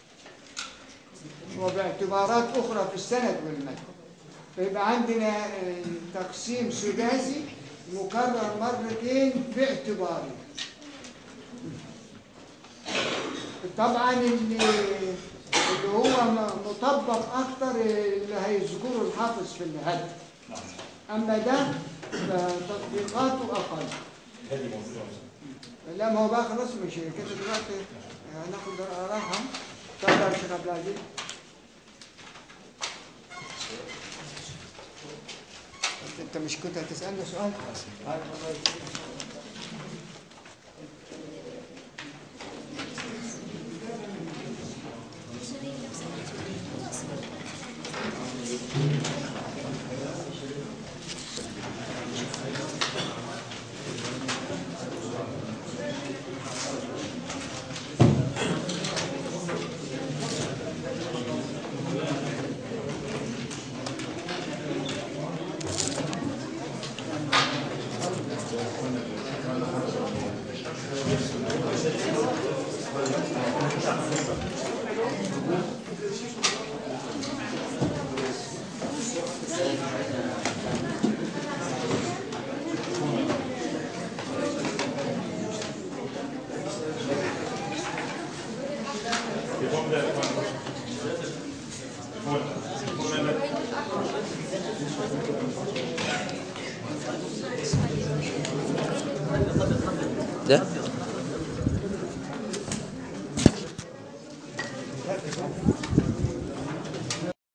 Speaker 1: وباعتبارات اخرى في السند والمتن فيبقى عندنا آه، تقسيم سداسي مكرر مرتين باعتباره طبعا اللي اللي هو م- مطبق اكتر اللي هيذكره الحافظ في الهدي اما ده فتطبيقاته اقل
Speaker 6: هذه موجودة
Speaker 1: لا ما هو بقى خلاص مش كده دلوقتي هناخد راحة اتفضل يا شيخ عبد العزيز انت- انت مش كنت هتسألني سؤال؟ هاي الله يسلمك.
Speaker 6: يقوم ده هون هون
Speaker 7: ده